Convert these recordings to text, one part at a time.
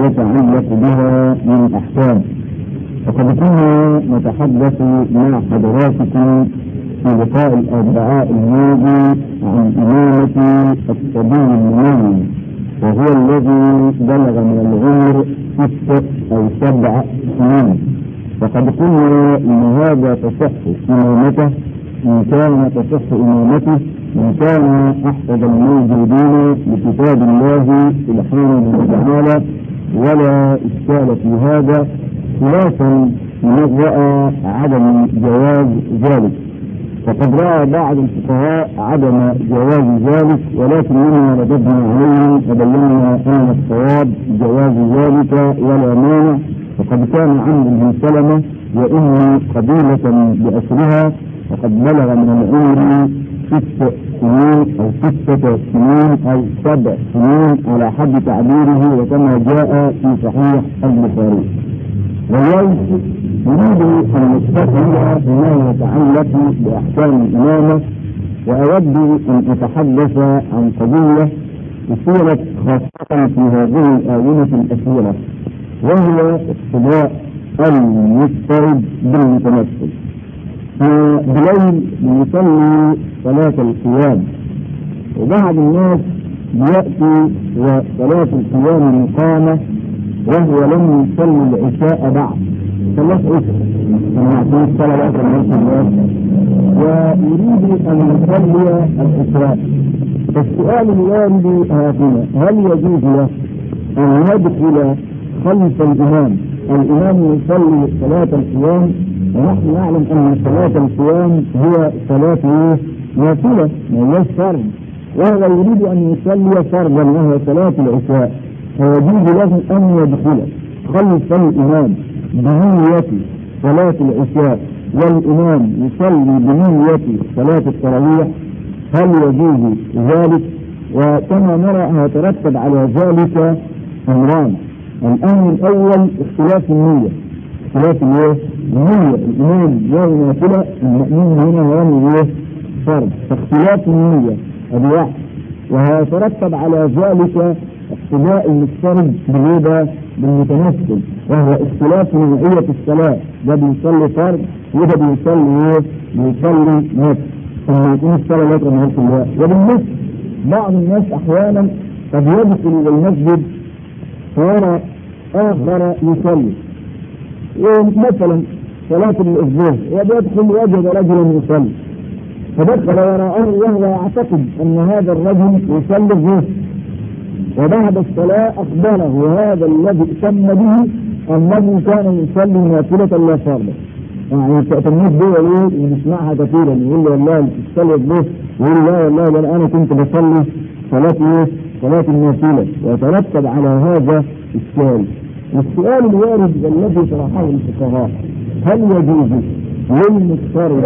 يتعلق بها من أحكام وقد كنا نتحدث مع حضراتكم في لقاء الأربعاء الماضي عن إمامة الصبي المنون وهو الذي بلغ من العمر ست أو سبع سنين وقد قلنا إن هذا تصح إمامته إن كان تصح إمامته إن كان أحفظ الموجودين لكتاب الله سبحانه وتعالى ولا إشكال في هذا خلافا لمن رأى عدم جواز ذلك فقد رأى بعض الفقهاء عدم جواز ذلك ولكننا رددنا عليهم وبينا أن الصواب جواز ذلك ولا مانع وقد كان عمرو بن سلمة يئن قبيلة بأسرها وقد بلغ من العمر ست سنين أو ستة سنين أو سبع سنين على حد تعبيره وكما جاء في صحيح البخاري واليوم نريد أن نستقبل بما يتعلق بأحكام الإمامة وأود أن أتحدث عن قضية أصيلت خاصة في هذه الآونة الأخيرة وهي اقتضاء المضطرب بالمتمثل فبليل بنصلي صلاة القيام وبعض الناس بيأتي وصلاة القيام مقامة وهو لم يصلي العشاء بعد صلاة عشاء سمعتم الصلاة العشاء ويريد أن يصلي العشاء فالسؤال الوارد هنا هل يجوز له أن يدخل خلف الإمام الإمام يصلي صلاة القيام ونحن نعلم أن صلاة القيام هي صلاة نافلة ما هيش فرض وهو يريد أن يصلي فرضا وهو صلاة العشاء فيجوز له أن يدخل خلف الإمام بنية صلاة العشاء والإمام يصلي بنية صلاة التراويح هل يجوز ذلك؟ وكما نرى أن يترتب على ذلك أمران الأمر الأول اختلاف النية اختلاف الايه؟ النية الإمام يوم نافلة المأمون هنا يوم ايه؟ فرض فاختلاف النية أدي واحد وهيترتب على ذلك اقتداء المفترض بالربا بالمتمثل وهو اختلاف نوعية الصلاة ده بيصلي فرض وده بيصلي ايه؟ بيصلي نفس ثم يكون الصلاة لا تنهار في الله وبالنسبة بعض الناس أحيانا قد يدخل إلى المسجد ويرى آخر يصلي مثلا صلاة الظهر ويدخل وجد رجلا يصلي فدخل وراءه وهو يعتقد أن هذا الرجل يصلي الظهر وبعد الصلاة أخبره هذا الذي ائتم به أنه كان يصلي نافلة لا فرضا يعني تأتميت دول ايه ونسمعها كثيرا يقول لي والله تصلي الظهر يقول لا والله ده انا كنت بصلي صلاة ايه؟ صلاة النافلة ويترتب على هذا السؤال والسؤال الوارد الذي طرحه الفقهاء هل يجوز للمضطرب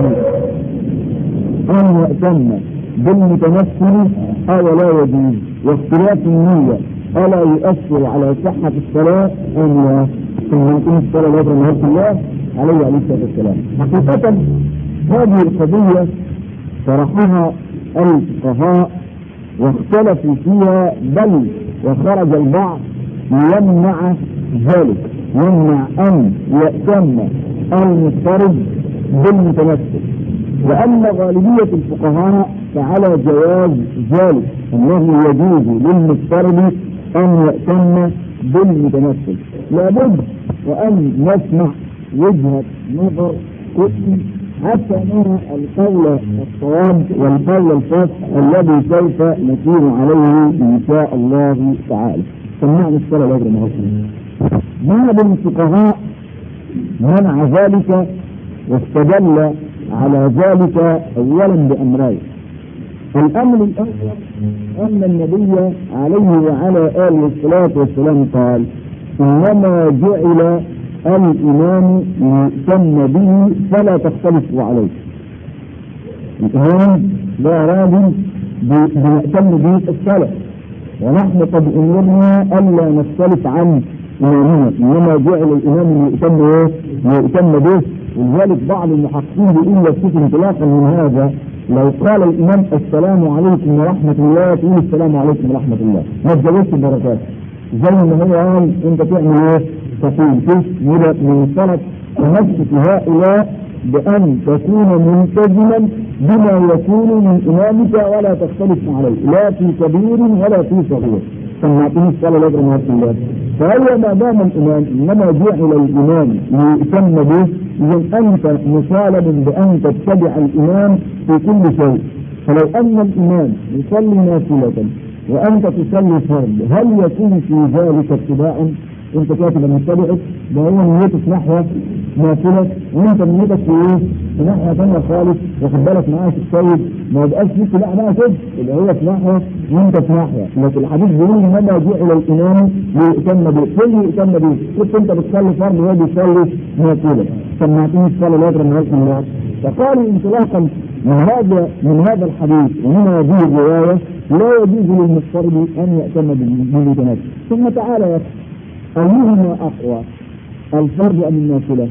أن يأتم بالمتمثل أو لا يجوز واختلاف النية ألا يؤثر على صحة الصلاة أم لا؟ ثم يكون الصلاة لا تنهار الله عليه عليه الصلاة والسلام حقيقة هذه القضية طرحها الفقهاء واختلفوا فيها بل وخرج البعض يمنع ذلك يمنع أن يأتم المضطرب بالمتمثل وأما غالبية الفقهاء فعلى جواز ذلك أنه يجوز للمضطرب أن يأتم بالمتمثل لابد وأن نسمع وجهة نظر كتب حتى نرى القول الصواب والقول الفصل الذي سوف نسير عليه إن شاء الله تعالى سمعنا الصلاة الأجر مغفرة بعض الفقهاء منع ذلك واستدل على ذلك أولا بأمرين الأمر الأول أن النبي عليه وعلى آله الصلاة والسلام قال إنما جعل الإمام يؤتم به فلا تختلفوا عليه الإمام لا راجل بيأتم به الصلاة ونحن قد أمرنا ألا نختلف عن إمامنا إنما جعل الإمام يؤتم إيه؟ يؤتم به ولذلك بعض المحققين بيقول يكفيك انطلاقا من هذا لو قال الإمام السلام عليكم ورحمة الله تقول السلام عليكم ورحمة الله ما تزودش البركات زي ما هو قال انت تعمل ايه؟ تقول شوف يبقى من سنة تمسك هؤلاء بأن تكون ملتزما بما يكون من إمامك ولا تختلف عليه لا في كبير ولا في صغير سمعتني الصلاة لا يدري الله فهو ما دام الإمام إنما جعل الإمام ليؤتم به إذا أنت مطالب بأن تتبع الإمام في كل شيء فلو أن الإمام يصلي نافلة وأنت تصلي فرض هل يكون في ذلك اتباع انت كاتب متبعك ده هو نيتك نحو نافلة وانت نيتك في ايه؟ في ناحية ثانية خالص واخد بالك معاك السيد ما يبقاش ليك لا بقى كده اللي هو في ناحية وانت في ناحية لكن الحديث بيقول انما جعل الامام ليؤتم به كل يؤتم به كنت انت بتصلي فرض وهو بيصلي نافلة سمعتني الصلاة لا يدري من الله فقالوا انطلاقا من هذا من هذا الحديث ومن هذه الرواية لا يجوز للمفترض ان يأتم بالمتنفس ثم تعالى يا أيهما أقوى الفرض أم النافلة؟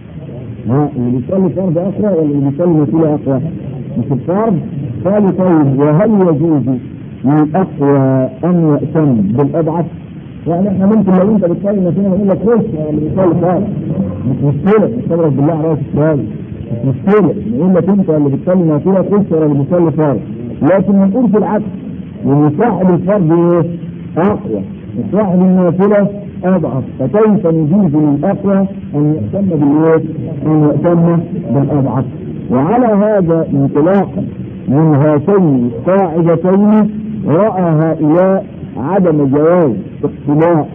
ها اللي بيصلي فرض أقوى ولا اللي بيصلي نافلة أقوى؟ مش الفرض قالوا طيب وهل يجوز للأقوى أن يأتم بالأضعف؟ يعني احنا ممكن لو انت بتصلي نافلة نقول لك خش اللي بيصلي فرض مش مشكلة نستغرق بالله على راس السؤال مش مشكلة نقول لك انت اللي بتصلي نافلة خش ولا اللي بيصلي فرض لكن نقول في العكس ان صاحب الفرض ايه؟ أقوى وصاحب النافلة أضعف فكيف نجيز للأقوى أن يهتم بالإيه؟ أن يهتم بالأضعف وعلى هذا انطلاقا من هاتين القاعدتين رأى هؤلاء عدم جواز اقتلاع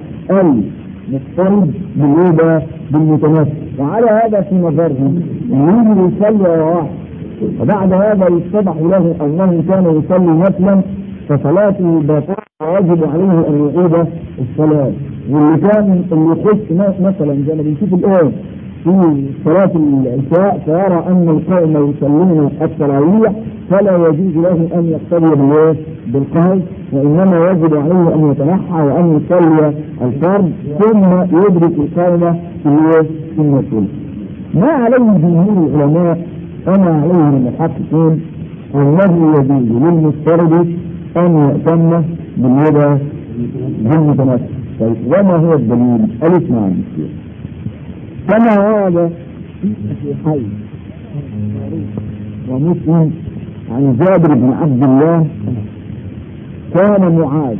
المفترض بالإيه بالمتنفس وعلى هذا في نظرهم يريد يصلي واحد وبعد هذا يتضح له أنه كان يصلي نفلا فصلاته باطلة ويجب عليه أن يعيد الصلاة واللي كان اللي يخش مثلا زي ما بنشوف الآن في صلاة العشاء فيرى أن القوم يصلون التراويح فلا يجوز له أن يقتدي بالإيه؟ بالقهر وإنما يجب عليه أن يتنحى وأن يصلي الفرد ثم يدرك القوم في الإيه؟ في النفل. ما عليه جمهور العلماء أنا عليه المحققين أنه يجوز للمفترض أن يأتم باليد بالمتنفس طيب وما هو الدليل؟ ألف مع المسير كما ورد في حي ومسلم عن جابر بن عبد الله كان معاذ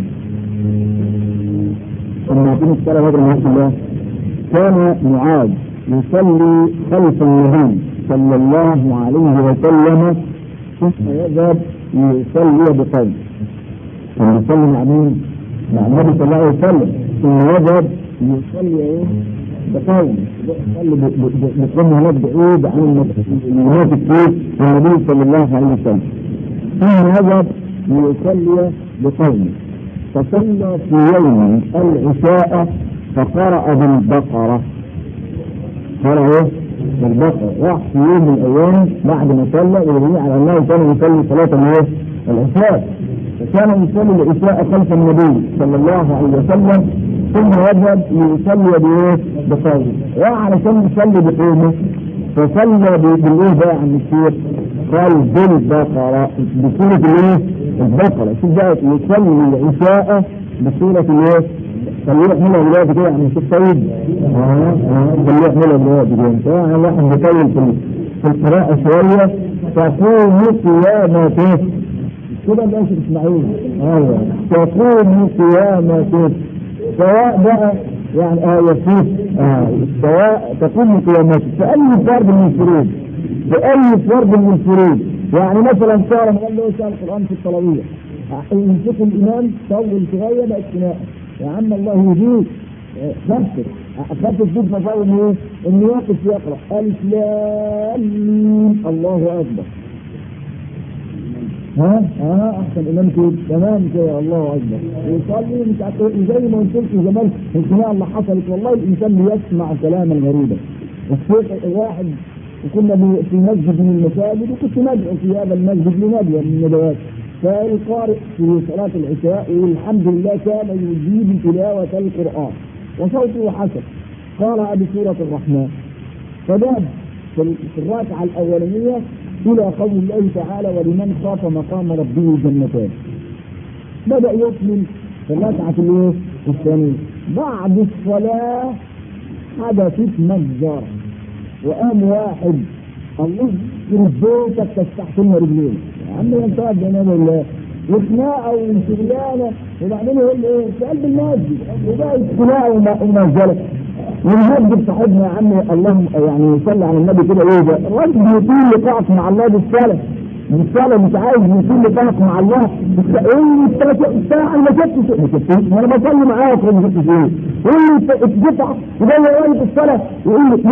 ثم يكون الصلاة بدر من الله كان معاذ يصلي خلف النبي صلى الله عليه وسلم ثم يذهب يصلي بقلب ثم يصلي مع مين؟ مع النبي صلى الله عليه وسلم ثم يذهب يصلي ايه؟ بقوم يصلي بقوم هناك بعيد عن المنافق فيه والنبي صلى الله عليه وسلم ثم يذهب ليصلي بقومه فصلى في يوم العشاء فقرأ بالبقرة قرأ ايه؟ بالبقرة راح في يوم من الأيام بعد ما صلى ويدل على أنه كان يصلي صلاة الايه؟ العشاء فكان يصلي العشاء خلف النبي صلى الله عليه وسلم ثم يذهب ليصلي بايه؟ بقومه وعلشان يصلي بقومه فصلى بالايه بقى عن الشيخ قال بالبقرة بسورة الايه؟ البقرة شوف بقى يصلي العشاء بسورة الايه؟ خليه يحملها دلوقتي كده يعني شوف طيب اه اه خليه يحملها دلوقتي كده يعني الواحد بيطول في في القراءة شوية تقوم قيامته كده بقى شيخ اسماعيل ايوه تقوم قيامته سواء بقى يعني اه يصير آه سواء تقوم قيامته في اي فرد من الفروض في اي فرد من الفروض يعني مثلا صار من له يسال القران في التراويح يمسك الامام طول شويه بقت خناقه يا عم الله يهديك خفف خفف جدا مفاوض ايه؟ انه يقف يقرا الف لام الله اكبر ها ها احسن امام كده تمام كده الله اكبر يصلي مش عارف زي ما قلت لكم زمان الخناقه اللي حصلت والله الانسان بيسمع كلاما غريبا الشيخ واحد وكنا في مسجد من المساجد وكنت ندعو في هذا المسجد لندوه من الندوات فالقارئ في صلاة العشاء والحمد لله كان يجيب تلاوة القرآن وصوته حسن قرأ بسورة الرحمن فباب في الركعة الأولانية إلى قول الله تعالى ولمن خاف مقام ربه جنتان بدأ يكمل في الركعة الثانية بعد الصلاة حدثت مجزرة وقام واحد الله يخرب بيتك تفتح لنا رجلين يا عم انت قاعد بين الله وخناقه وشغلانه وبعدين يقول لي ايه في قلب المسجد وبقى خناقه ومنزله ونهدد صاحبنا يا عم اللهم يعني يصلي على النبي كده ايه ده الراجل بيطيل لقاءك مع الله بالصلاه بالصلاه مش عايز يطيل لقاءك مع الله ايه الثلاث ساعه ما شفتش ما شفتش انا بصلي معاك وما شفتش ايه يقول لي اتدفع وجاي واقف الصلاه يقول لي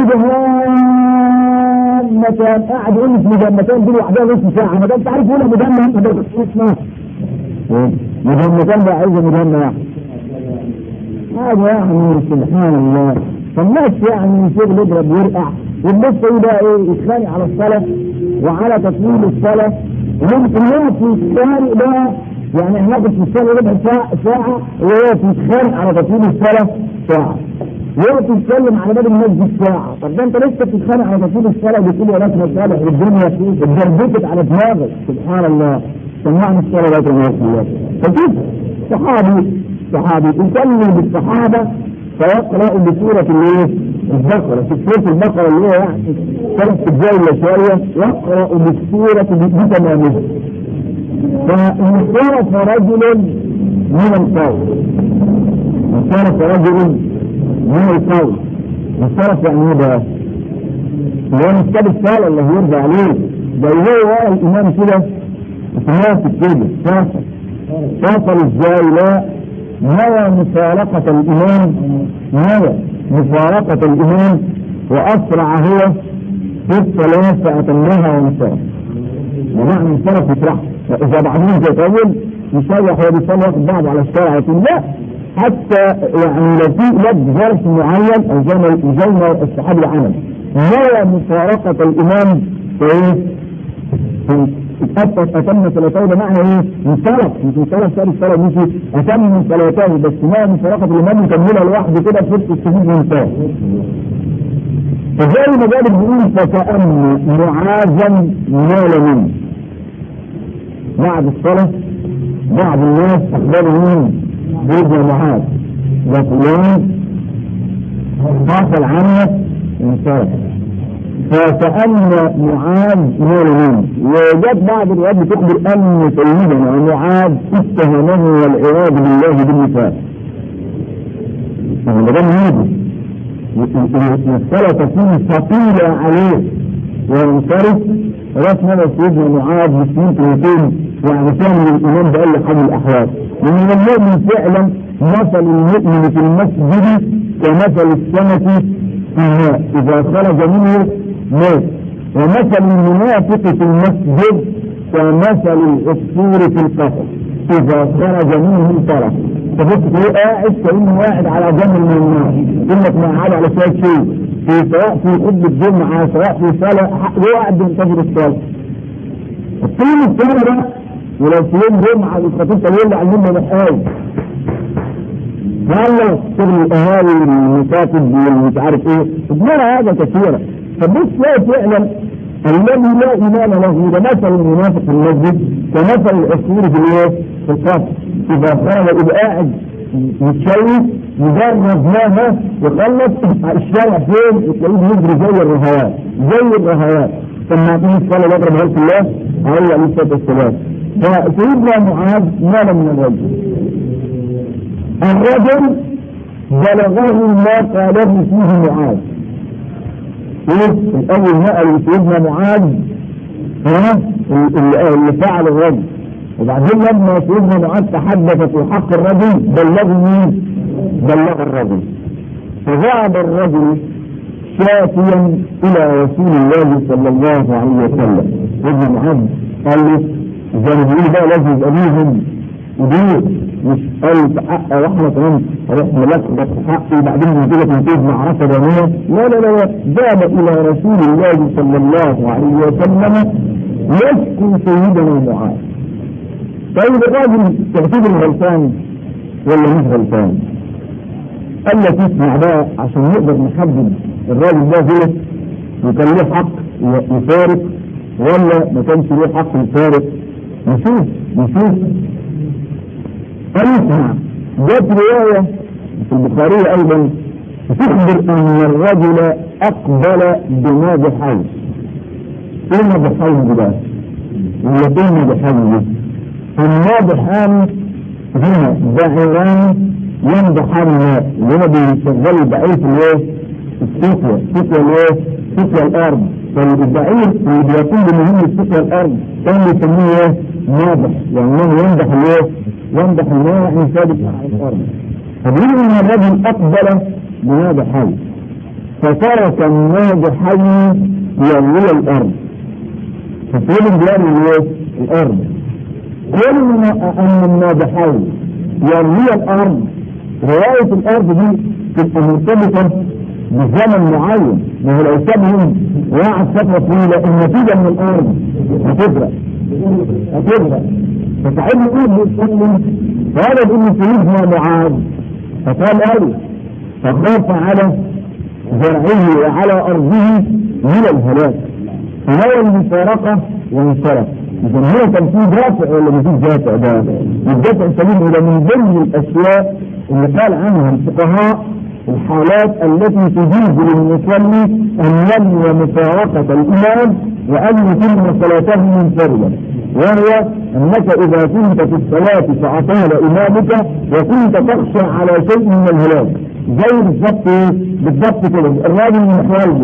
مجمتان قاعد يقول لي مجمتان دي لوحدها نص ساعه ما ده انت عارف يقول مجمع ما ده اسمها مجمتان بقى عايزه مجمع واحد هذا يعني سبحان الله فالناس يعني شغل يضرب ويرقع والناس ايه بقى ايه يتخانق على الصلاه وعلى تطويل الصلاه وممكن يقف يتخانق بقى يعني هناخد في الصلاه ربع ساعه ساعه ويقف يتخانق على تطويل الصلاه ساعه يقف يتكلم على باب المسجد ساعه طب ده انت لسه بتتخانق على تطويل الصلاه بتقول يا ناس مصالح والدنيا اتدربكت على دماغك سبحان الله سمعنا الصلاه لا تنسى فشوف صحابي صحابي يصلي بالصحابة فيقرأ بسورة الايه؟ البقرة في سورة البقرة اللي هي يعني ثلاث أجزاء إلا شوية يقرأ بالسورة بتمامها فانصرف رجل من القوم انصرف رجل من القوم انصرف يعني ايه بقى؟ هو مش كتاب الصلاة اللي يرضى عليه ده هو ورا الإمام كده ماسك كده فاصل فاصل ازاي لا نوى مفارقة الإمام نوى مفارقة الإمام وأسرع هو في الصلاة فأتمها وانصرف ومعنى انصرف يسرح إذا بعدين يطول يشرح هو بيصلي ياخد بعض على الشارع يقول لا حتى يعني لو في لك ظرف معين أو زي ما زي ما الصحابي عمل نوى مفارقة الإمام في اتأتت أتم صلاته ده معنى ايه؟ انصرف مش انصرف سأل الصلاة مش أتم صلاته بس ما من فرقة الإمام يكملها لوحده كده في وسط السجود وانتهى. فزي ما جاب بيقول فكأن معاذا نال منه. بعد الصلاة بعض الناس أخبروا مين؟ سيدنا معاذ ده فلان حصل عنك انصرف فكأن معاذ نال منه وجت بعض الروايات بتخبر أن سيدنا معاذ اتهمه والعياذ بالله بالنفاق. فهو ده يجي المسألة تكون ثقيلة عليه وينصرف راس مدى سيدنا معاذ مش ممكن يكون يعني كان الإمام بأي حال الأحوال لأن المؤمن فعلا مثل المؤمن في المسجد كمثل السمك في الماء إذا خرج منه مات ومثل المنافق في المسجد كمثل العصفور في القفص إذا خرج منه انطلق تبص تلاقيه قاعد كأنه قاعد على جمل من النار إنك ما قاعد على شوية شيء في سواء في خطبة جمعة سواء في صلاة هو قاعد بينتظر الصلاة الطين الثاني ده ولو في يوم جمعة والخطيب يقول لي علمنا محاول هلا شغل الاهالي والمكاتب والمش عارف ايه ابننا هذا كثيرا فبص لا فعلا الذي لا ايمان له ده مثل المنافق في المسجد كمثل العصفور في الايه؟ في القصر اذا خرج يبقى قاعد متشوش مجرد ما يخلص الشارع فين وتلاقيه يجري زي الرهوات زي الرهوات ثم يعطيه الصلاه يضرب هيئه الله عليه عليه الصلاه والسلام فسيدنا معاذ مال من الرجل الرجل بلغه ما قاله فيه معاذ ايه الاول نقل سيدنا معاذ ها اللي فعل الرجل وبعدين لما سيدنا معاذ تحدث في حق الرجل بلغه مين؟ بلغ الرجل فذهب الرجل شافيا الى رسول الله صلى الله عليه وسلم ابن معاذ قال له زي ما بيقول بقى لازم يبقى ليهم ودي مش قال حق واحنا كمان اروح ملخبط في حقي وبعدين نجيلك نتيجه معركه دينيه لا لا لا لا ذهب الى رسول الله صلى الله عليه وسلم يشكو سيدنا معاذ طيب الراجل تعتبر غلطان ولا مش غلطان؟ قال لك اسمع بقى عشان نقدر نحدد الراجل ده غلط وكان له حق يفارق ولا ما كانش له حق يفارق نشوف نشوف قال اسمع جت رواية في البخاري أيضا تخبر أن الرجل أقبل بناجحين إيه ناجحين ده؟ ولا إيه ناجحين الناجحان هنا بعيران ينضحان الماء اللي هو بيشغلوا البعير في الايه؟ السقيا، السقيا الايه؟ سقيا الارض، فالبعير اللي بيقوم بمهمة سقيا الارض كان بيسموه ايه؟ ناضح، يعني هو ينضح الايه؟ ينضح الماء يعني ثابت على الارض. فبيقول ان الرجل اقبل بناضحين فترك الناضحين يروي الارض. ففين بيعمل ايه؟ الارض. كل ان الناضحين يرمي الارض رواية الارض دي تبقى مرتبطة بزمن معين ما هو لو سابهم وقعد فترة طويلة النتيجة من الارض هتبرق هتبرق فصاحب الارض بيتكلم فهذا بيقول سيدنا معاذ فقال قال فخاف على زرعه وعلى ارضه من الهلاك فنوى المفارقة وانصرف إذا هو كان في دافع ولا مفيش دافع ده؟ الدافع السليم هو من ضمن الأشياء اللي قال عنها الفقهاء الحالات التي تجيز للمصلي أن ينوي مفارقة الإمام وأن يتم صلاته منفردا وهو أنك إذا كنت في الصلاة فأطال إمامك وكنت تخشى على شيء من الهلاك زي بالضبط بالضبط كده الراجل من والده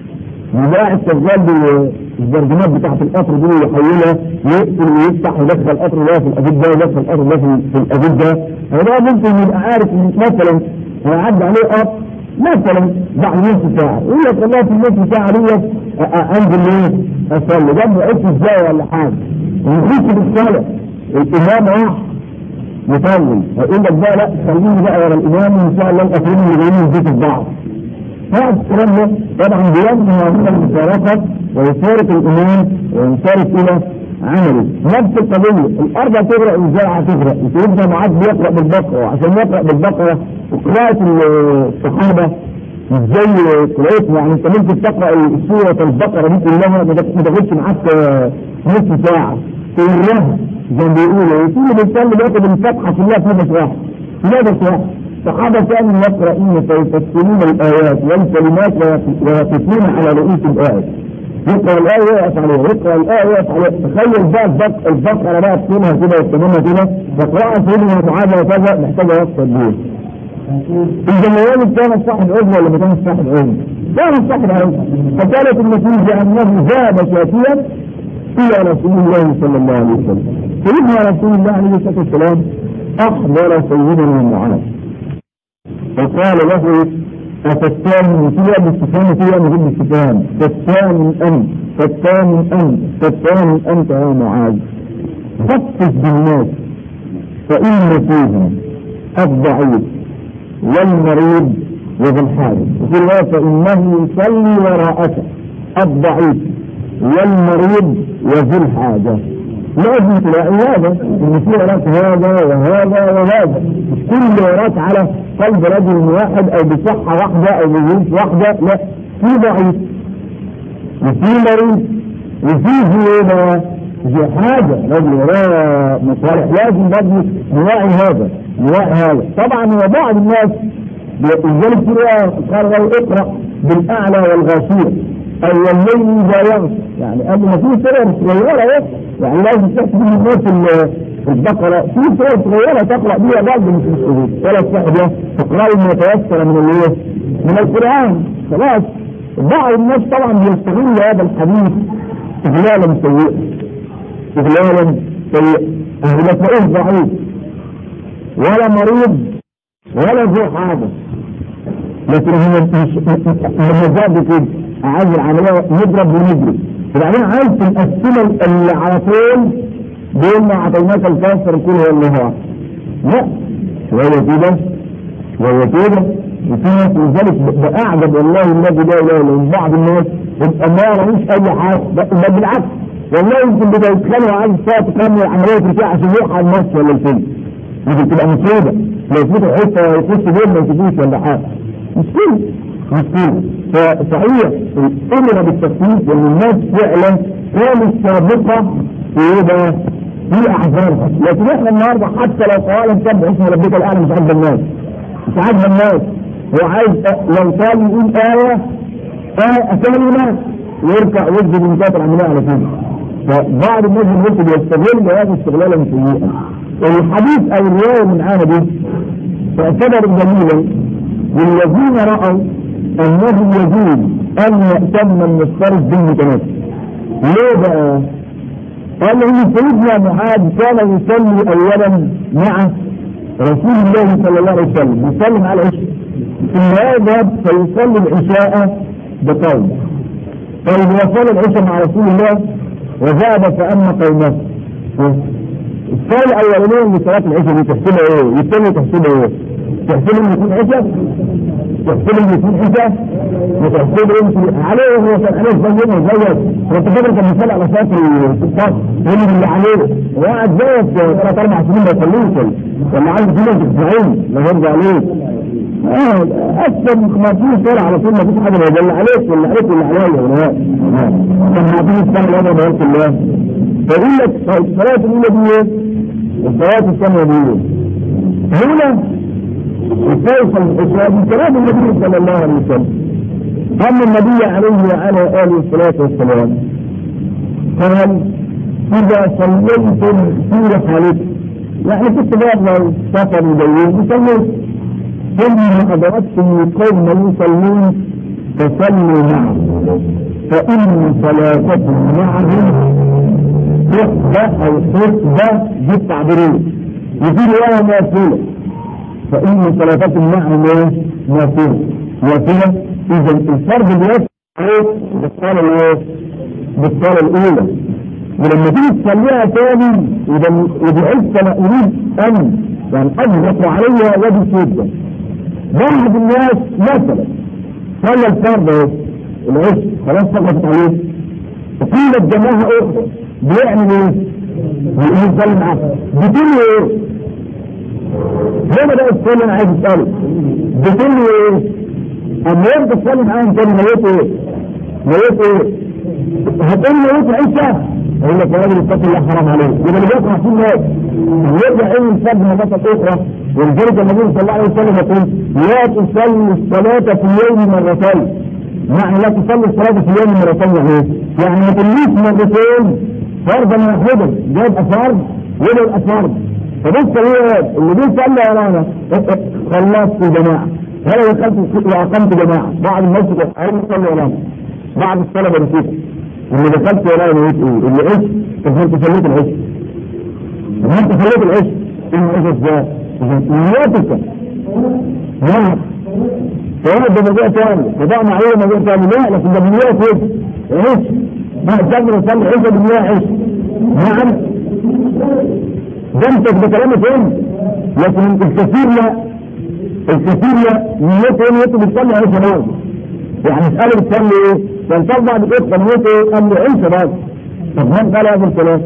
مباع الشغال بالبرجمات بتاعت القطر دي يحولها يقفل ويفتح ويدخل القطر ده في الأبيض ده ويدخل القطر ده في الأبيض ده هذا ممكن يبقى عارف ان مثلا هيعدي عليه قطر مثلا بعد نص ساعة يقول لك والله في النص ساعة ديت انزل ايه اصلي ده ما عرفت ازاي ولا حاجة ويخش بالصلاة الإمام راح يطول هيقول لك بقى لا خليني بقى ورا الإمام وإن شاء الله الأخرين اللي جايين يزيدوا في بعض هذا الكلام ده طبعا بينهى من المشاركة ويشارك الإمام وينشارك إلى عمله نفس القضية الأرض هتغرق والزرع هتغرق سيدنا معاذ بيقرأ بالبقرة عشان يقرأ بالبقرة وقراءة الصحابة مش زي قراءتنا يعني انت ممكن تقرأ سورة البقرة دي كلها ما تاخدش معاك نص ساعة تقراها زي ما بيقولوا يقول اللي بيصلي بياخد الفتحة كلها في نفس واحد في نفس واحد الصحابة كانوا يقرؤون فيفسرون الآيات والكلمات ويقفون على رؤوس الآية يقرأ الآية ويقف عليها يقرأ الآية ويقف عليها تخيل بقى البق البقرة بقى تكونها كده وتكونها كده تقرأها سيدنا معاذ وكذا محتاجة وقت كبير الجمهورين كان صاحب عزة ولا ما كان صاحب عزة؟ كان صاحب عزة فكانت النتيجة أنه ذهب شافيا إلى رسول الله صلى الله عليه وسلم سيدنا رسول الله عليه الصلاة والسلام أحضر سيدنا معاذ فقال له أفتان فيها باستفهام فيها من غير استفهام فتان أنت فتان أنت فتان أنت يا معاذ فتش بالناس فإن فيهم الضعيف والمريض وذي الحاجة وفي الرواية فإنه يصلي وراءك الضعيف والمريض وذي الحاجة لازم تلاقي هذا ان في وراك هذا وهذا وهذا مش كل وراك على قلب رجل واحد او بصحة واحدة او بظروف واحدة لا في ضعيف وفي مريض وفي زيادة في حاجة رجل وراه مصالح لازم برضه نراعي هذا نراعي هذا طبعا هو بعض الناس لذلك قال له اقرأ بالأعلى والغاشية أو والليل إذا يغشى يعني قال ما في سورة صغيرة ايه يعني لازم تحسب من الناس البقرة في سورة صغيرة تقرأ بها بعض مش الشهود ولا تحب تقرأ ما يتيسر من الايه من القرآن خلاص بعض الناس طبعا بيستغل هذا الحديث استغلالا سيئا استغلالا سيئا ما تلاقوش ضعيف ولا مريض ولا ذو حاجة لكن هو مش لما زاد كده عايز العملية نضرب ونجري وبعدين عايز تقسم اللي على طول بين ما اعطيناك الكافر كل هو اللي هو لا شوية كده شوية كده وفي ناس لذلك بأعجب والله الذي لا اله الا بعض الناس يبقى ما ملوش اي حاجة بل بالعكس والله يمكن بدأ يتخانقوا عايز ساعة تكمل عملية رجاع عشان يروح على الماتش ولا الفيلم ممكن تبقى مصيبة لو فتح حتة يخش جول ما يشوفوش ولا حاجة مشكلة مشكلة فصحيح الأمر بالتخفيف وان الناس فعلا كانت سابقة في ايه بقى؟ في احزارها لكن احنا النهارده حتى لو قال سبح اسم ربك الاعلى مش عند الناس ساعات الناس هو عايز لو كان يقول آية آية كلمة ويركع ويسجد من كاتب العملية على طول فبعض الناس المسلم يستغل هذه استغلالا سيئا الحديث او الرواية من عانى دي تعتبر دليلا للذين رأوا انه يجوز ان يأتم المفترض بالمتناسب ليه بقى؟ قال ان سيدنا معاذ كان يصلي اولا مع رسول الله صلى الله عليه وسلم يسلم على العشاء ثم يذهب فيصلي العشاء بقوم طيب وصل العشاء مع رسول الله وذهب فأما قومه الصلاة الأولانية لصلاة العشاء دي تحسبها إيه؟ والثانية تحسبها إيه؟ تحسب إنه يكون عشاء؟ تحسب إنه يكون عشاء؟ وتحسب إنه عليه هو كان عليه زي ما زيك هو تفكر كان بيصلي على صلاة الصلاة هو اللي عليه وقعد زيك ثلاث أربع سنين ما يصليش ولا عنده سنين تسمعين لا يرجع عليه اكثر من 50 سنه على طول ما فيش حاجه ولا عليك ولا عليك ولا عليا ولا كان معطيني السنه الاولى بقول الله فيقول لك الصلاه الاولى دي ايه؟ الصلاه الثانيه دي ايه؟ هنا الفيصل الاسلام من كلام النبي صلى الله عليه وسلم أما النبي عليه وعلى آله الصلاة والسلام قال إذا صليتم في رحالكم يعني كنت بقى لو سفر يبين صليت ثم أدركتم قوم يصلون فصلوا معهم فإن صلاتكم معهم تحبة أو تحبة بالتعبيرين وفي رواية ماثولة فإن صلاتكم معهم ايه؟ ماثولة ماثولة إذا الفرد بيسعى بالصلاة الايه؟ بالصلاة الأولى ولما تيجي تصليها تاني وبعدت أنا أريد أن يعني أضغط عليها يد شدة بعض الناس مثلا صلى الفرد اهو العشق خلاص سقطت عليه وقيل جماعة أخرى بيعمل إيه؟ بيقول يصلي معاه بتقول إيه؟ هنا بقى السؤال أنا عايز أسأله بتقول إيه؟ أما أنت تصلي معاهم تاني نيته إيه؟ نيته إيه؟ هتقول نيته عيشة يقول لك يا راجل اتق الله حرام عليك يبقى اللي بيقرا في الناس يرجع ايه الفرد مرة اخرى ولذلك النبي صلى الله عليه وسلم يقول لا تصلي الصلاة في اليوم مرتين معنى لا تصلي الصلاة في اليوم مرتين يعني ايه؟ يعني ما تقوليش مرتين فرضا واحدا ده يبقى فرض وده يبقى فرض فبص ايه اللي بيصلي ورانا خلصت جماعة ولا دخلت واقمت جماعة بعد المسجد انا بصلي ورانا بعد الصلاة بنسيتها اللي دخلت ورايا نويت ايه اللي عشت طب انت صليت العشق طب انت صليت العشق ايه العشق ازاي نياتك نعم فهنا ده موضوع ثاني فده معايا موضوع ثاني لا لكن ده بنيات ايه عشق ما تقدر تصلي عشق بنيات عشق نعم ده انت ده كلامك ايه لكن الكثير لا الكثير لا نيته ايه نيته بتصلي عشق برضه يعني اسأله بتصلي ايه كان طب بعد كده سميته قال له انت بس طب من قال هذا الكلام؟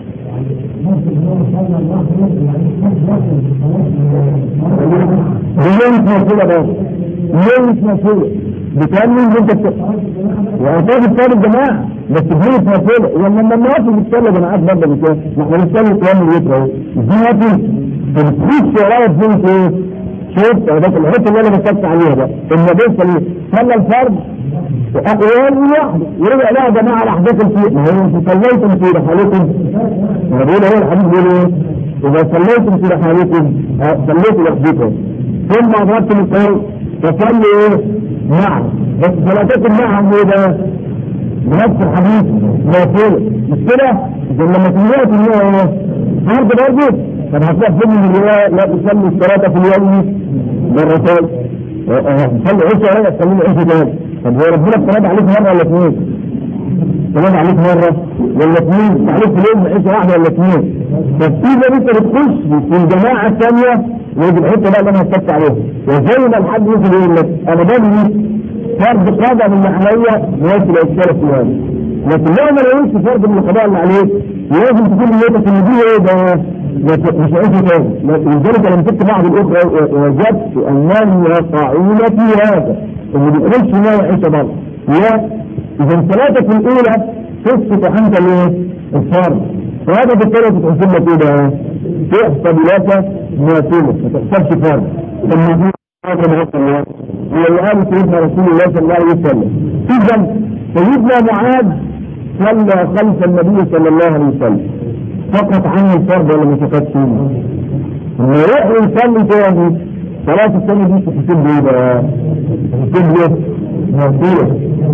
ليه مش مسؤولة بس؟ ليه مش مسؤولة؟ بتعمل انت بت... وأعتقد الثاني الجماعة بس دي مش مسؤولة ولما لما نقف بتصلي جماعات برضه مش ما احنا بنصلي قيام الوتر اهو دي وقت بتخش ورايا بنت ايه؟ شوف ده الحته اللي انا بتكلم عليها ده النبي صلى صلى الفرض أقوال واحد ورجع لها جماعة الأحداث الفيء ما هو انتم صليتم في رحالكم ما بقول هو الحديث بيقول ايه إذا صليتم في رحالكم صليتوا لوحدكم ثم أدركتم الصلاة فصلوا ايه معا بس صلاتكم معهم ايه ده بنفس الحديث باطل مش كده؟ إذا لما تنوات ان هو ايه فرض برضه طب هتروح فين من الرواية لا تصلي الصلاة في اليوم مرتين تصلي عشاء ولا تصلي عشاء تاني طب هو ربنا افترض عليك مرة ولا اثنين؟ افترض عليك مرة ولا اثنين؟ عليك في اليوم عيشة واحدة ولا اثنين؟ بس إذا أنت بتخش في الجماعة الثانية يجب الحتة بقى اللي أنا هتكت عليها وزي ما الحد يجي يقول لك أنا بني فرض قضاء من اللي عليا نوصل الأشكال السؤال لكن لو ما لقيتش فرض من القضاء اللي عليك لازم تكون نيتك ان دي ايه ده مش عايز تاني لذلك لما كنت بعض الاخرى وجدت انهم يقعون في هذا اللي بيقولش ما يعيش برضه لا اذا صلاتك الاولى تسقط عنك الايه؟ الفرض فهذا بالتالي تتحسب لك ايه ده؟ تحسب لك نافله ما تحسبش فرض الله واللي قال سيدنا رسول الله صلى الله عليه وسلم اذا سيدنا معاذ صلى خلف النبي صلى الله عليه وسلم فقط عنه الفرض ولا ما فقدش لما يروح يصلي تاني صلاة الثانية دي تحسب له ايه بقى؟ تحسب له مرفوع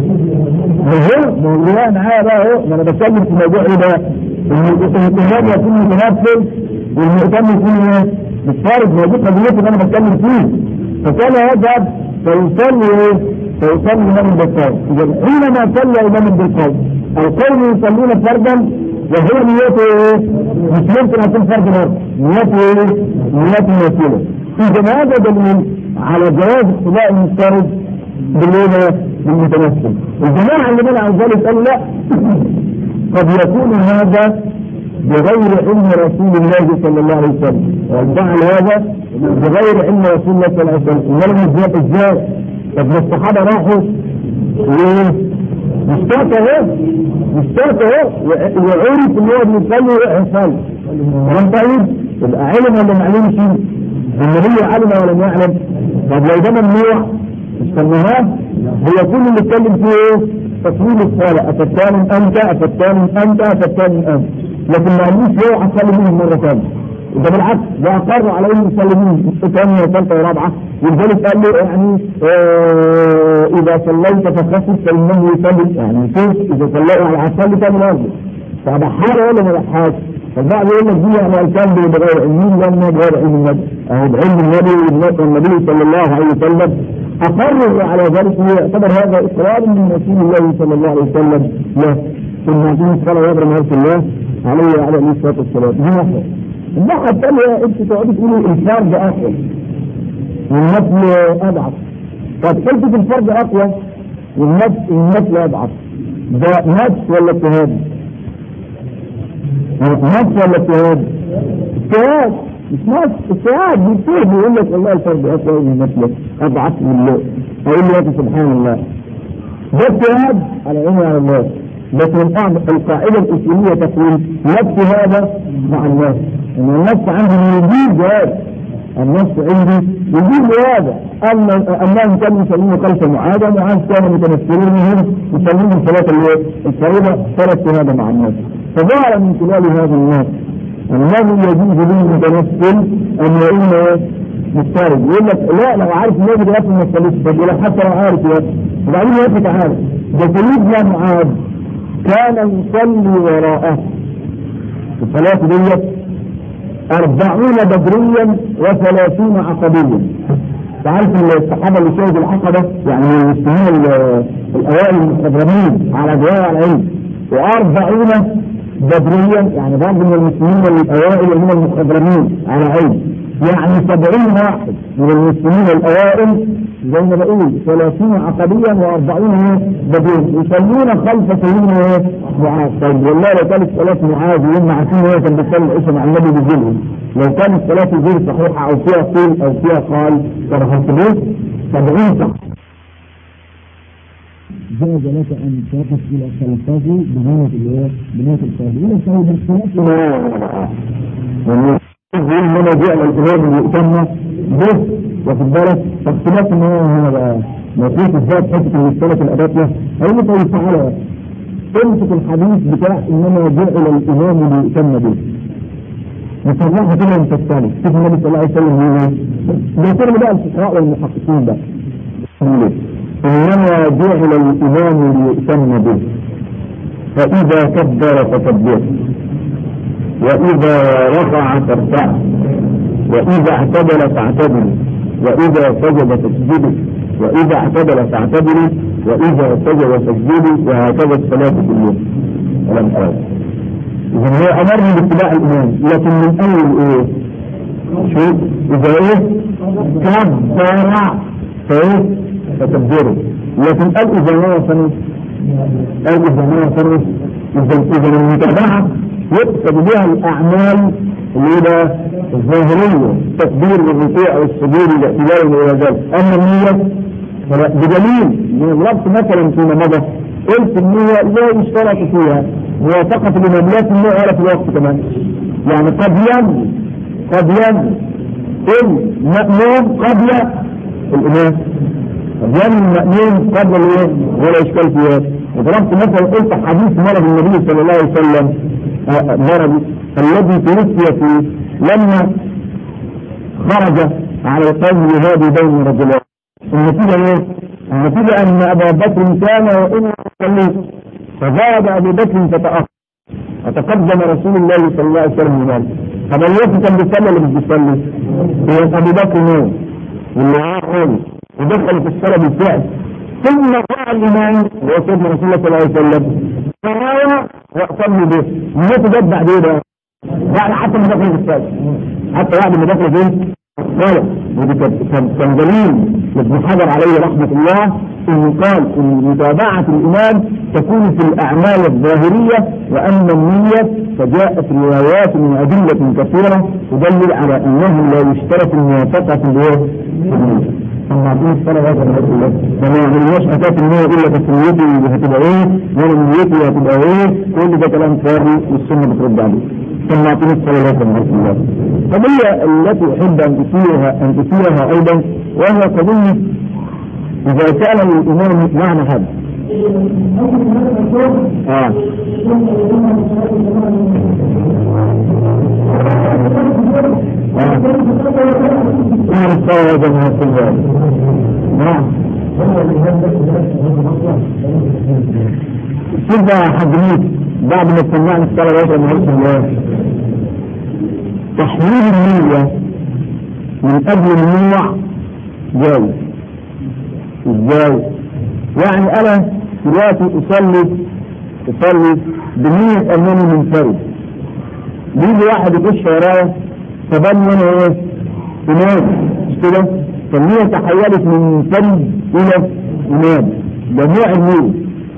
هو موضوع معايا بقى اهو ما انا بتكلم في موضوع ايه بقى؟ الامام يكون متنفل والمؤتم يكون ايه؟ متفرد موجود قضيته اللي انا بتكلم فيه فكان يذهب فيصلي ايه؟ فيصلي امام بالقول اذا حينما صلى امام بالقول القوم يصلون فردا وهو نيته ايه؟ مش ممكن اكون فرد برضه نيته ايه؟ نيته مسؤوله اذا هذا دليل على جواز اقتداء المفترض بالايه؟ بالمتنفل الجماعه اللي منعوا ذلك قالوا لا قد يكون هذا بغير علم رسول الله صلى الله عليه وسلم وجعل هذا بغير علم رسول الله صلى الله عليه وسلم ولم ازاي ازاي طب الصحابه راحوا ايه مشتاق اهو مشتاق اهو وعرف ان هو بيصلي ويصلي كلام طيب يبقى علم ولا ما علمش النبي علم ولا ما يعلم طب لو ده ممنوع استناها هو كل اللي اتكلم فيه ايه؟ تصوير الصلاة أفتان أنت أفتان أنت أفتان أنت لكن ما قالوش هو هتصلي منهم مرة ثانية ده بالعكس ده أقر على إنه يصلي منهم ثانية وثالثة ورابعة ولذلك قال له يعني آه إذا صليت فخفف فإنه يصلي يعني شوف إذا صليت يعني هتصلي ثاني برضه فبحاله ولا ما بحاش فالبعض يقول لك دي يعني الكلام بغير علمين لما بغير علم النبي أو بعلم النبي والنبي صلى الله عليه وسلم أقرر على ذلك يعتبر هذا إقرار من رسول الله صلى الله عليه وسلم له ثم هذه الصلاة يبرم رسول الله عليه وعلى عليه الصلاة والسلام دي واحدة الناحية الثانية أنت تقعدي تقولي الفرد أقوى والنفل أضعف طب حلفة الفرد أقوى والنفس النفل أضعف ده نفس ولا اجتهاد؟ نفس ولا اجتهاد؟ اجتهاد مش نفس اجتهاد بيجتهد بيقول لك والله الفرد اقوى من نفسه اضعف من الله اقول له سبحان الله ده اجتهاد على عيني وعلى الله لكن القاعده الاصوليه تقول نفس هذا مع الناس ان النفس عندي يجيب جواب النفس عندي يجيب هذا اما انهم كانوا يصلون خلف معاذ ومعاذ كانوا متنفرين منهم يصلون الصلاه الفريضه ثلاث هذا مع الناس فظهر من خلال هذا الناس انه يجوز للمتنفل ان يكون مضطرب يقول لك لا لو عارف النبي ده ما تصليش طب ولا حتى لو عارف يا وبعدين يقول لك تعالى ده سيدنا معاذ كان يصلي وراءه في الصلاه ديت أربعون بدريا وثلاثين عقبيا تعرف الصحابة اللي شهدوا العقبة يعني المسلمين الأوائل المخضرمين على جواب العلم وأربعون بدريا يعني بعض من المسلمين الأوائل من المخضرمين على علم يعني سبعين واحد من المسلمين الأوائل زي ما بقول ثلاثين عقبيا وأربعون بدريا يصلون خلف سيدنا معاذ طيب والله لو كانت صلاة معاذ وهم عارفين هو كان بيصلي العشاء مع النبي بيجيلهم لو كانت صلاة غير صحيحة أو فيها قيل أو فيها قال كانوا هيسيبوه سبعين صح جاز لك ان تقف الى خلفه بنية الايه؟ بنية الصلاه الى سبب الخلاف يقول ان انا جاء الامام المؤتمة به واخد بالك فاختلاف ان هو هنا بقى موقوف الذات حته السلف الاباطيه هيقول له طيب تعالى امسك الحديث بتاع انما جاء الامام ليؤتم به نصرحها كده من الثاني شوف النبي صلى الله عليه وسلم هو ده كلمه بقى الفقهاء والمحققين بقى انما جعل الامام ليؤتم به فاذا كبر فكبر واذا رفع فارفع واذا اعتدل فاعتدل واذا سجد فاسجدوا واذا اعتدل فاعتدلوا واذا سجد فاسجدوا وهكذا الصلاه كلها ولم ارد اذا هو امرني باتباع الامام لكن من اول ايه شوف اذا ايه كبر فايه فتبدره لكن قال اذا ما وصلوا قال اذا ما وصلوا اذا اذا المتابعه يقصد بها الاعمال اللي هي الظاهريه التكبير والركوع والسجود والاعتدال والى ذلك اما النيه فلا بدليل من الربط مثلا فيما مضى قلت النية لا يشترط فيها موافقة الإماميات النية ولا في الوقت كمان يعني قد ينوي قد ينوي المأموم قبل الإمام أحيانا المأمون قبل الإيه ولا إشكال فيها وضربت مثلا قلت حديث مرض النبي صلى الله عليه وسلم آه، مرض الذي توفي فيه لما خرج على القوم يهادي بين رجلين النتيجة ايه؟ النتيجة ان ابا بكر كان وان يصلي فزاد ابو بكر فتأخر فتقدم رسول الله صلى الله عليه وسلم هناك طب الوقت كان بيصلي ولا مش بيصلي؟ هو ابو بكر نوم واللي معاه قوي ودخل في الصلاة بالفعل ثم راى الامام هو سيدنا رسول الله صلى الله عليه وسلم فراى واصلي به الناس جت بعد ايه بقى؟ بعد حتى ما دخل في الصلاة حتى بعد ما دخل فين؟ قال ودي كان- كان كان دليل لابن حجر عليه رحمة الله انه قال ان متابعة الامام تكون في الاعمال الظاهرية وان النية فجاءت روايات من ادلة كثيرة تدلل على انه لا يشترط الموافقة في الايه؟ في النية. اما عطيني الصلاة هذا الحمد لله فما يعملناش اساس النية الا بس نيتي هتبقى ايه؟ وانا نيتي هتبقى ايه؟ كل ده كلام فاضي والسنة بترد عليه. ثم أعطيني الصلاة ورحمة الله قضية التي أحب أن تثيرها أن تثيرها أيضا وهي قضية إذا كان الإمام معنى هذا آه آه نعم الصلاة يا جماعة الله نعم شوف يا حضرتك بعد ما سمعنا الصلاة يا جماعة الله تحويل النية من أجل النوع جاي ازاي؟ يعني أنا دلوقتي أصلي أصلي بنية أنني منفرد بيجي واحد يخش ورايا فبان أنا إيه؟ إمام مش كده؟ فالنية تحولت من منفرد إلى إمام ده نوع النية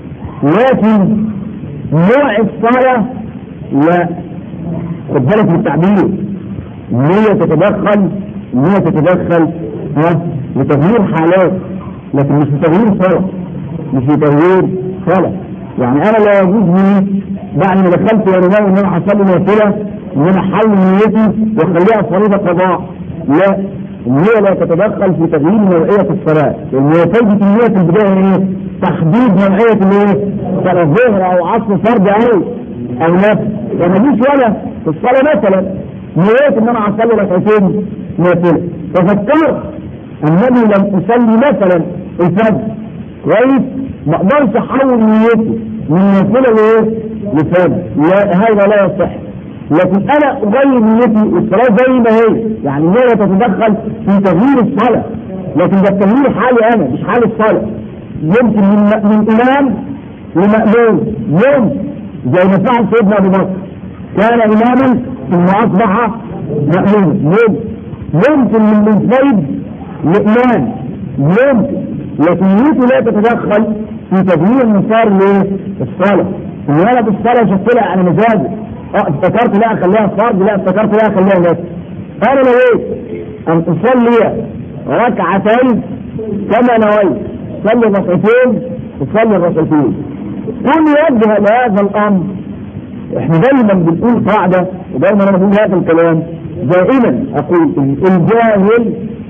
لكن نوع الصلاة لا خد بالك من التعبير النية تتدخل النية تتدخل ها لتغيير حالات لكن مش لتغيير صلاة مش لتغيير صلاة يعني انا لا يجوز لي بعد ما دخلت يا رجال ان انا هصلي نافلة ان انا احول نيتي واخليها فريضة قضاء لا النية لا تتدخل في تغيير نوعية الصلاة لان هي فايدة النية في البداية ايه؟ تحديد نوعية الايه؟ صلاة ظهر او عصر فرد او او نفل يعني مفيش ولا في الصلاة مثلا نويت ان انا اصلي ركعتين نافلة تفكرت انني لم اصلي مثلا الفجر كويس ما اقدرش احول نيتي من نافلة لايه؟ لفجر لا هذا لا يصح لكن انا اغير نيتي الصلاة زي ما هي يعني النية تتدخل في تغيير الصلاة لكن ده التغيير حالي انا مش حال الصلاة يمكن من من امام لمأمون يمكن زي ما فعل سيدنا ابو بكر كان اماما ثم اصبح مأمونا يمكن يمكن من منفرد لإمام يمكن لكن نيته لا تتدخل في تغيير مسار للصلاة ان انا بالصلاة شفتها على مزاجي اه افتكرت لا اخليها فرض لا افتكرت لا اخليها نفس انا نويت ان اصلي ركعتين كما نويت صلي ركعتين وصلي الركعتين كل يوجه لهذا الامر احنا دايما بنقول قاعدة ودايما انا بقول هذا الكلام دائما اقول إن الجاهل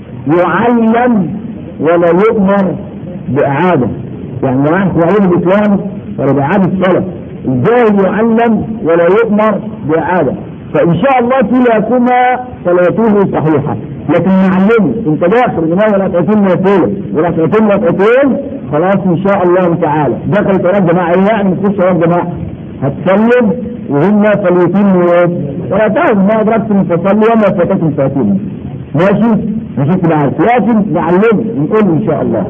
يعلم ولا يؤمر باعادة يعني لو احنا علم الاسلام ولا باعادة الصلاة الجاهل يعلم ولا يؤمر باعادة فان شاء الله كلاكما صلاته صحيحة لكن نعلمه انت داخل الامام ركعتين نافله وركعتين ركعتين خلاص ان شاء الله تعالى دخل صلاه جماعه ايه يعني تخش صلاه جماعه هتسلم وهم فليتموا ايه؟ صلاتهم ما ادركتم فصلوا وما فاتكم فاتموا ماشي؟ ماشي كده عارف لكن نعلمه نقول ان شاء الله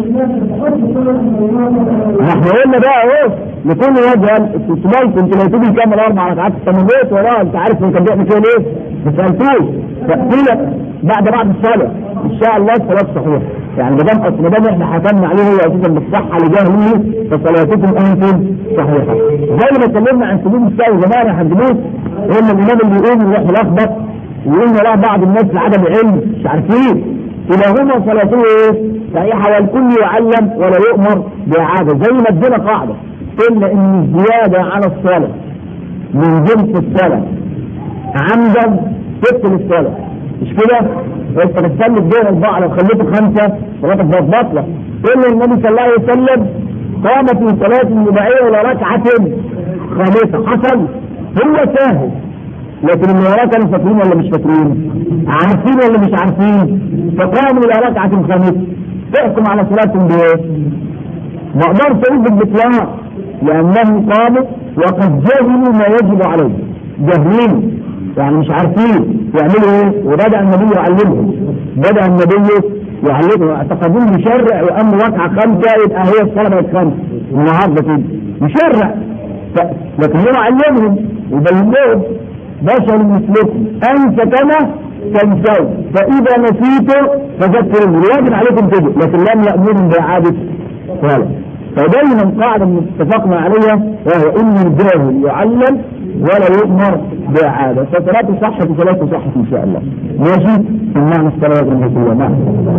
احنا قلنا بقى ايه لكل وجه استثمار انت لو تيجي كام اربع ركعات استمريت وراه انت عارف هو كان بيعمل كده ليه؟ ما سالتوش فقيل بعد بعد الصلاه ان شاء الله الصلاه صحيحه يعني ما دام اصل ما دام احنا حكمنا عليه هو اساسا بالصحه لجهله فصلاتكم انتم صحيحه زي ما اتكلمنا عن سجود السهو زمان يا حاج موسى قلنا الامام اللي يقوم يروح يلخبط ويقول له بعض الناس لعدم علم مش عارفين كلاهما صلاته ايه؟ صحيحه والكل يعلم ولا يؤمر باعاده زي ما ادينا قاعده قلنا ان الزياده على الصلاه من جنس الصلاه عمدا تبطل الصلاه مش كده؟ انت بتصلي الظهر اربعه لو خليته خمسه صلاتك بقت باطله الا النبي صلى الله عليه وسلم قام في صلاه الرباعيه الى ركعه خامسه حصل هو ساهل لكن اللي وراه كانوا فاكرين ولا مش فاكرين؟ عارفين ولا مش عارفين؟ فقاموا الى ركعه خامسه تحكم على صلاتهم بايه؟ ما اقدرش اقول بالاطلاق لانهم قاموا وقد جهلوا ما يجب عليهم جاهلين يعني مش عارفين يعملوا ايه وبدا النبي يعلمهم بدا النبي يعلمهم اعتقدون يشرع وام ركعه خمسه يبقى هي الصلاه بقت خمسه النهارده كده يشرع ف... لكن هو علمهم وبين لهم بشر مثلكم انت كما تنسوا فاذا نسيتوا فذكروا الواجب عليكم كده لكن لم يامرهم باعاده صلاه فدايما قاعدة اتفقنا عليها وهو ان الجاهل يعلم ولا يؤمر بإعادة فصلاته صحة وصلاته صحة إن شاء الله ماشي سمعنا الصلاة الرحمة نعم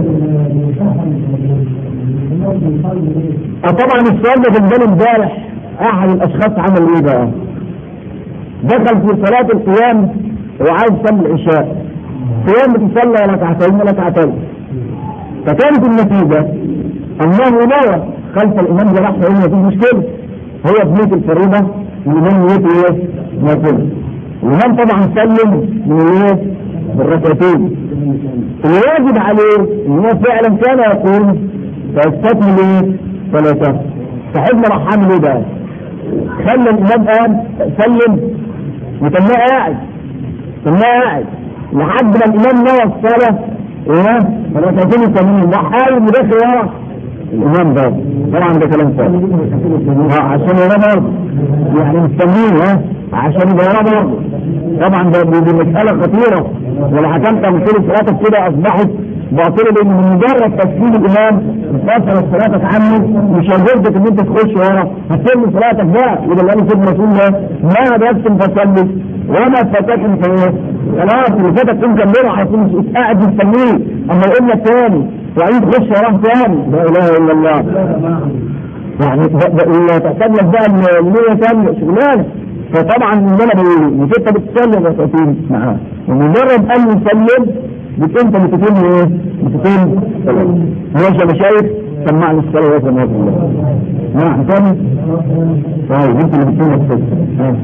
طبعا السؤال ده كان جالي امبارح أحد الأشخاص عمل إيه بقى؟ دخل في صلاة القيام وعايز يصلي العشاء قيام بتصلي ركعتين ركعتين فكانت النتيجة أنه نوى خلف الإمام جراح فإن مفيش مشكلة هو بنية الفريضة والإمام نيته إيه؟ نافلة الإمام طبعا سلم من إيه؟ بالركعتين الواجب عليه إن هو فعلا كان يقول فيستكمل إيه؟ ثلاثة صاحبنا راح عامل إيه بقى؟ خلى الإمام قام سلم وتناه قاعد تناه قاعد لحد ما الإمام نوى الصلاة إيه؟ فالركعتين التانيين راح قايم وداخل ورا الامام ده طبعا ده كلام فارغ اه عشان يرى برضه يعني مستنيين ها عشان يبقى يرى برضه طبعا ده دي مساله خطيره ولو حكمت مثل صلاتك كده اصبحت باطله لان من مجرد تسليم الامام فصل صلاتك عنه مش هيجوزك ان انت تخش ورا هتسلم صلاتك بقى وده اللي قال سيدنا رسول الله ما درستم فصلي وما فاتكم فايه خلاص اللي فاتك كنت جنبنا على طول مش قاعد مستنيه اما يقول لك تاني وعيد خش وراه تاني لا اله الا الله يعني لا تحتاج لك بقى النية تانية شغلانة فطبعا اللي انا بقوله مش انت بتسلم ركعتين معاه ومجرد ان يسلم بت انت بتتم ايه؟ بتتم ماشي يا مشايخ سمعني الصلاة يا سماء الله نعم تاني طيب انت اللي بتقول لك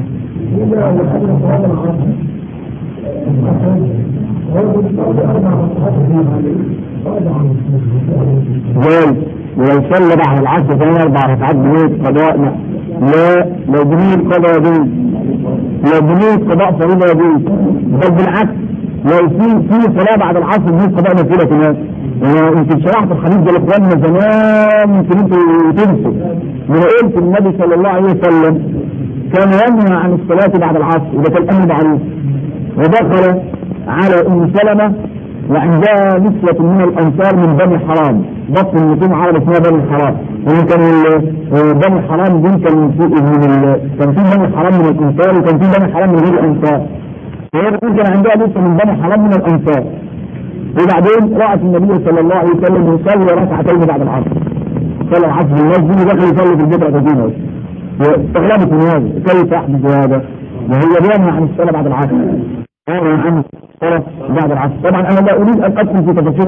جاي ولو صلى بعد العصر ثاني اربع ركعات بنية قضاء لا لو بنية قضاء يجوز لو بنية قضاء فريضة يجوز بل بالعكس لو في في صلاة بعد العصر بنية قضاء نافلة كمان يمكن شرحت الحديث ده لاخواننا زمان يمكن انتوا تنسوا من قلت النبي صلى الله عليه وسلم كان ينهى عن الصلاة بعد العصر وده كان امر معروف ودخل على ام سلمة وعندها نسوة من الانصار من بني حرام بطن النجوم عرب اسمها بني حرام وهي كان بني حرام دي كان من كان في بني حرام من الانصار وكان في بني حرام من غير الانصار وهي بتقول كان عندها نسوة من بني حرام من الانصار وبعدين رأت النبي صلى الله عليه وسلم يصلي ركعتين بعد العصر صلى العصر في المسجد ودخل يصلي في البيت ركعتين واستغربت من هذا كيف احدث هذا وهي بينهى عن الصلاة بعد العصر أنا عن الصلاة بعد العصر طبعا أنا لا أريد أن أدخل في تفاصيل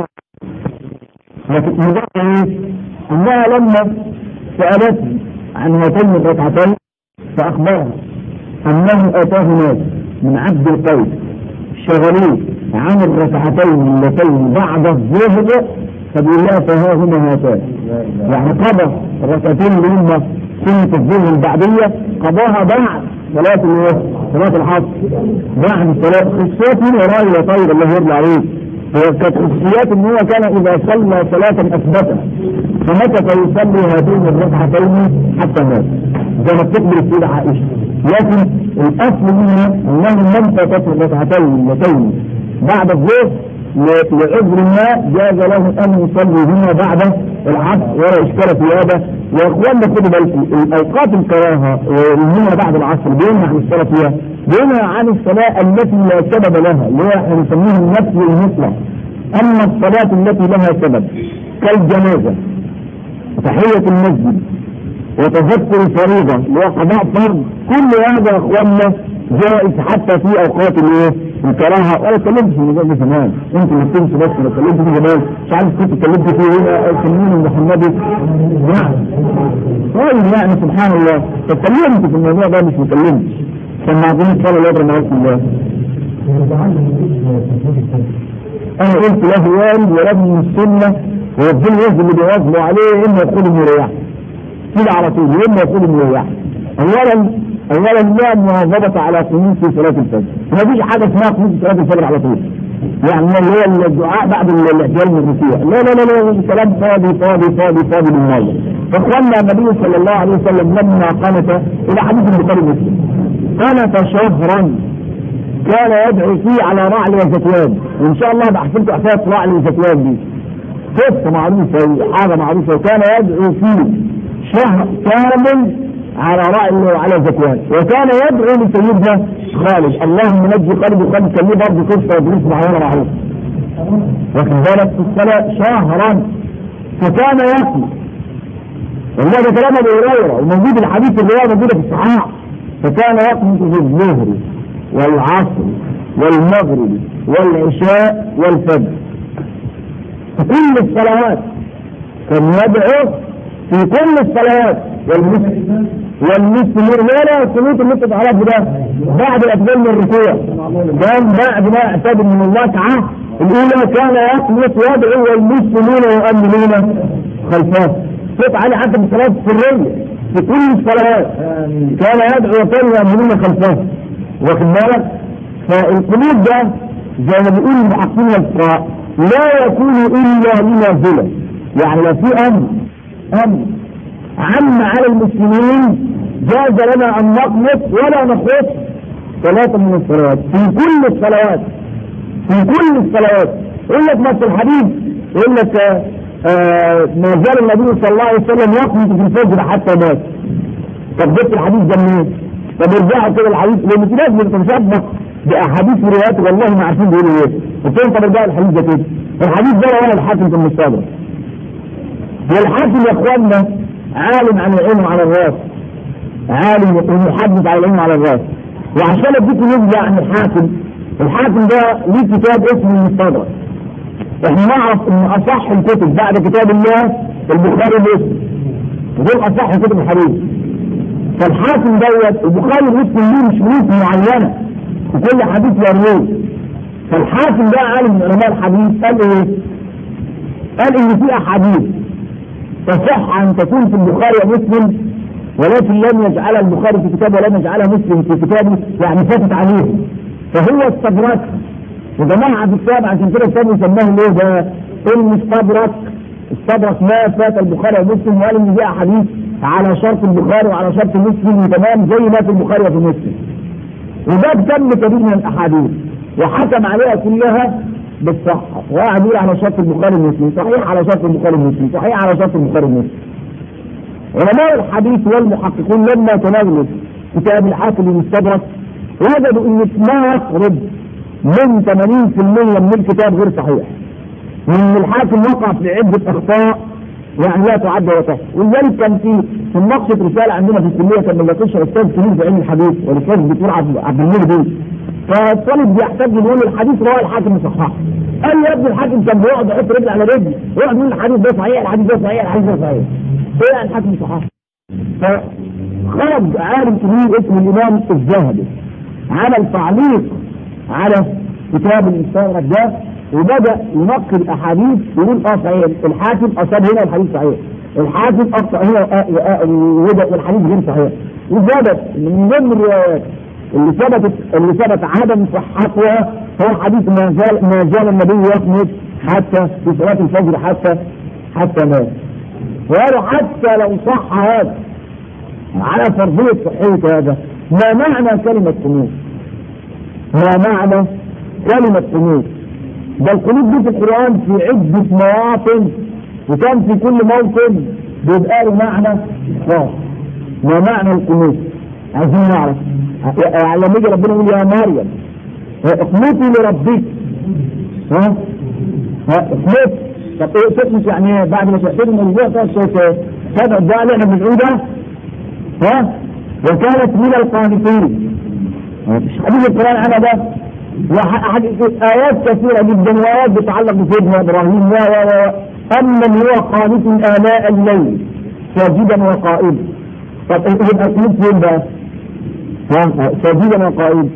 لكن مجرد إيه؟ أنها لما سألتني عن هاتين الركعتين فأخبرها أنه أتاه ناس من عبد القيس شغلوه عن الركعتين اللتين بعد الظهر فبيقول لها فها هما هاتان يعني قضى الركعتين اللي هم سنة الظهر البعدية قضاها بعد صلاة الايه؟ صلاة العصر بعد صلاة خصوصات من وراء يا طيب الله يرضى عليك هي كانت خصوصيات ان هو كان اذا صلى صلاة اثبتها فمكث يصلي هاتين الركعتين حتى مات زي ما بتخبر السيدة عائشة لكن الاصل منها انه لم تكن الركعتين اللتين بعد الظهر لعذر ما جاز له ان يصلي هنا بعد العصر ولا اشكال في هذا يا اخواننا خدوا بالكم الاوقات الكراهه هنا بعد العصر بينهى عن الصلاه فيها بينهى عن الصلاه التي لا سبب لها اللي هو احنا بنسميه النفي المطلق اما الصلاه التي لها سبب كالجنازه وتحيه المسجد وتذكر الفريضه اللي هو قضاء فرض كل هذا يا اخواننا جائز حتى في اوقات الايه؟ الكراهه ولا اتكلمت في الموضوع ده زمان انت اللي بتنسوا بس انا اتكلمت فيه زمان مش عارف كنت اتكلمت فيه هنا سنين المحمدي نعم طيب يعني سبحان الله اتكلمت في الموضوع ده مش مكلمتش سمعتني قال لا يضرب معاكم الله انا قلت له والد ولد من السنه ويفضل الوزن اللي بيواظبوا عليه اما يقول انه رياح كده على طول اما يقول انه رياح اولا اولا لا مواظبه على قنوت في صلاه الفجر ما فيش حاجه اسمها قنوت في صلاه الفجر على طول يعني اللي هو الدعاء بعد الاعتياد من الركوع لا لا لا لا الكلام فاضي فاضي فاضي فاضي من مره فاخوانا النبي صلى الله عليه وسلم لما قنت الى حديث البخاري ومسلم قنت شهرا كان يدعو فيه على رعل وزكوان وان شاء الله بحكي لكم حكايه رعل وزكوان دي قصه معروفه حاجه معروفه وكان يدعو فيه شهر كامل على رعل وعلى زكوان وكان يدعو لسيدنا خالد اللهم نجي قلبي خالد كان ليه برضه قصه ودروس معينه معروفه واخد بالك في الصلاه شهرا فكان يقول والله ده كلام ابو هريره وموجود الحديث اللي هو موجود في الصحاح فكان يقنط في الظهر والعصر والمغرب والعشاء والفجر في كل الصلوات كان يدعو في كل الصلوات والمسلم والمسلم لا لا القنوت اللي انت تعرفه ده بعد الاقبال من الركوع كان بعد ما اعتاد من الله تعالى الاولى كان يقنط يدعو والمسلمون يؤمنون خلفه صوت عالي حتى في الصلاه السريه في كل الصلوات كان يدعو وكانوا يؤمنون خلفه واخد بالك فالقنوت ده زي ما بيقول المحققين والفقهاء لا يكون الا لنازله يعني لا في امر امر عم على المسلمين جاز لنا ان نقنط ولا نخص صلاة من الصلوات في كل الصلوات في كل الصلوات يقول لك مثل الحديث يقول لك آه ما زال النبي صلى الله عليه وسلم يقنط في الفجر حتى مات طب جبت الحديث ده منين؟ طب ارجعوا كده الحديث لان في ناس بتتشبه باحاديث وروايات والله ما عارفين بيقولوا ايه قلت لهم طب ارجعوا الحديث ده كده الحديث ده رواه الحاكم في المستدرك والحاكم يا اخواننا عالم عن العلم على الراس عالم ومحدث على العلم على الراس وعشان اديكم نبذه عن الحاكم الحاكم ده ليه كتاب اسمه المستدرك احنا نعرف ان اصح الكتب بعد كتاب الله البخاري ومسلم ودول اصح كتب الحديث فالحاكم دوت البخاري ومسلم ليه مش شروط معينه في كل حديث يرويه فالحاكم ده عالم من علماء الحديث قال ايه؟ قال ان في احاديث تصح ان تكون في البخاري ومسلم ولكن لم يجعلها البخاري في كتابه ولم يجعلها مسلم في كتابه يعني فاتت عليه فهو استدرك وجماعة في الكتاب عشان كده الكتاب يسماه ليه ده المستدرك استدرك ما فات البخاري ومسلم وقال ان دي احاديث على شرط البخاري وعلى شرط مسلم تمام زي ما في البخاري وفي مسلم وده كم كبير من الاحاديث وحكم عليها كلها بالصحة وقعد يقول على شرط البخاري ومسلم صحيح على شرط البخاري ومسلم صحيح على شرط البخاري ومسلم علماء الحديث والمحققون لما تناولوا كتاب الحاكم المستدرك وجدوا ان ما يقرب من 80% من الكتاب غير صحيح وان الحاكم وقع في عده اخطاء يعني لا تعد ولا تحصى ولذلك كان في في مناقشه رساله عندنا في الكليه كان بنناقشها استاذ كبير في علم الحديث والاستاذ الدكتور عبد المنعم بيه فالطالب بيحتاج يقول الحديث رواه الحاكم صححه قال لي يا ابني الحاكم كان بيقعد يحط رجل على رجل ويقعد يقول الحديث ده صحيح الحديث ده صحيح الحديث ده صحيح ايه يعني الحاكم صححه فخرج عالم كبير اسمه الامام الذهبي عمل تعليق على كتاب المستدرك ده وبدا ينقل الاحاديث يقول اه صحيح الحاكم اصاب هنا الحديث صحيح الحاكم اخطا هنا والحديث غير صحيح وثبت من ضمن الروايات اللي ثبتت اللي ثبت عدم صحتها هو حديث ما زال ما زال النبي يقنط حتى في صلاه الفجر حتى حتى مات وقالوا حتى لو صح هذا على فرضيه صحيه هذا ما معنى كلمه قنوت؟ ما معنى كلمه قنوت؟ ده القنوت دي في القرآن في عدة مواطن وكان في كل موطن بيبقى له معنى خاص ما معنى القنوت؟ عايزين نعرف يعني لما يجي ربنا يقول يا مريم اقنطي لربك ها؟ ها اقنط طب ايه تقنط يعني ايه بعد ما تحسب الموضوع تدعو الدعاء اللي احنا بندعوه ده ها؟ وكانت من القانتين مش حديث القرآن انا ده آيات كثيرة جدا وآيات بتتعلق بسيدنا إبراهيم و و و أمن هو قانت آلاء الليل ساجدا وقائما طب يبقى قنوت فين بقى؟ ها ساجدا وقائما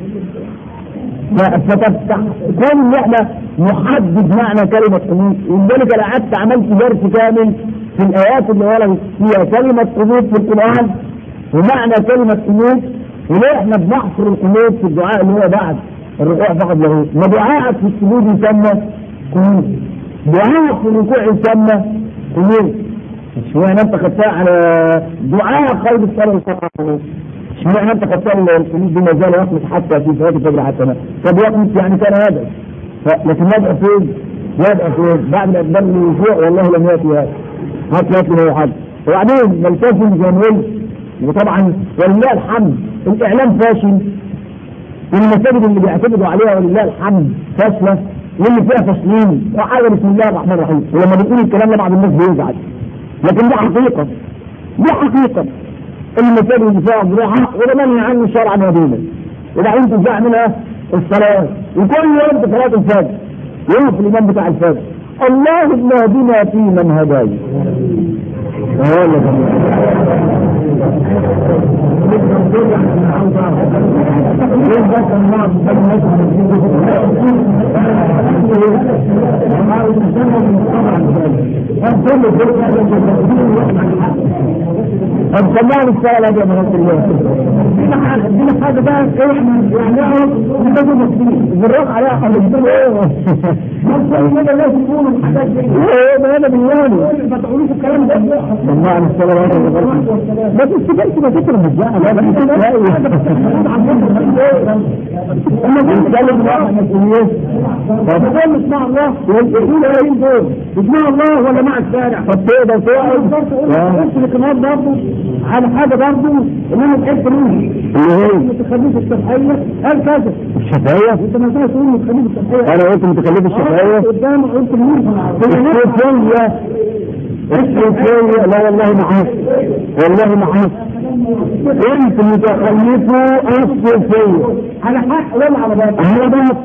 فتفتح كون ان احنا نحدد معنى كلمة قنوت ولذلك انا قعدت عملت درس كامل في الايات اللي ورد فيها كلمة قنوت في القرآن ومعنى كلمة قنوت وليه احنا بنحصر القنوت في الدعاء اللي هو بعد الركوع فقط له ما دعاءك في السجود يسمى قنوت دعاءك في الركوع يسمى قنوت اشمعنى انت خدتها على دعاء قلب الصلاة والصلاة اشمعنى انت خدتها القنوت دي ما زال يخلص حتى في صلاة الفجر حتى ما طب يخلص يعني كان يدعو لكن يدعو فين؟ يدعو فين؟ بعد ما يقبل الركوع والله لم ياتي هذا هات ياتي له حد وبعدين نلتزم زي ما قلت وطبعا ولله الحمد الاعلام فاشل والمساجد اللي بيعتمدوا عليها ولله الحمد فاشله واللي فيها فاشلين وحاجه بسم الله الرحمن الرحيم ولما بنقول الكلام ده بعض الناس بيزعل لكن دي حقيقه دي حقيقه المساجد اللي فيها اضرحه وده منهي عنه شرعا ودينا وبعدين تنزع منها الصلاه وكل يوم في صلاه الفجر يقف الامام بتاع الفجر اللهم اهدنا في من هديت طب سمعني السؤال هذا يا مرات الله دينا حاجة دينا حاجة بقى احنا يعني اهو نتاجه مسلمين بالرغم عليها حضرتك ايه مصر كده لازم يقولوا الحاجات دي ايه ما انا بالله ما تقولوش الكلام ده سمعني السؤال هذا ما تستفدش ما تكره الجاعة لا انا بنتكلم بقى مسؤوليات فبقول اسمع الله يقول ايه دول اسمع الله ولا مع الشارع طب تقدر تقعد قلت القنوات برضه على حاجه برضه ان انا بحب منه اللي هي متخلف الصبحيه قال كذا الشفاية انت ما تقول تقول متخلف الصبحيه انا قلت متكلف الشفاية قدام قلت مين الصوفية الصوفية لا والله معاك والله معاك انت متخلفه الصوفية على حق ولا على باطل على بعض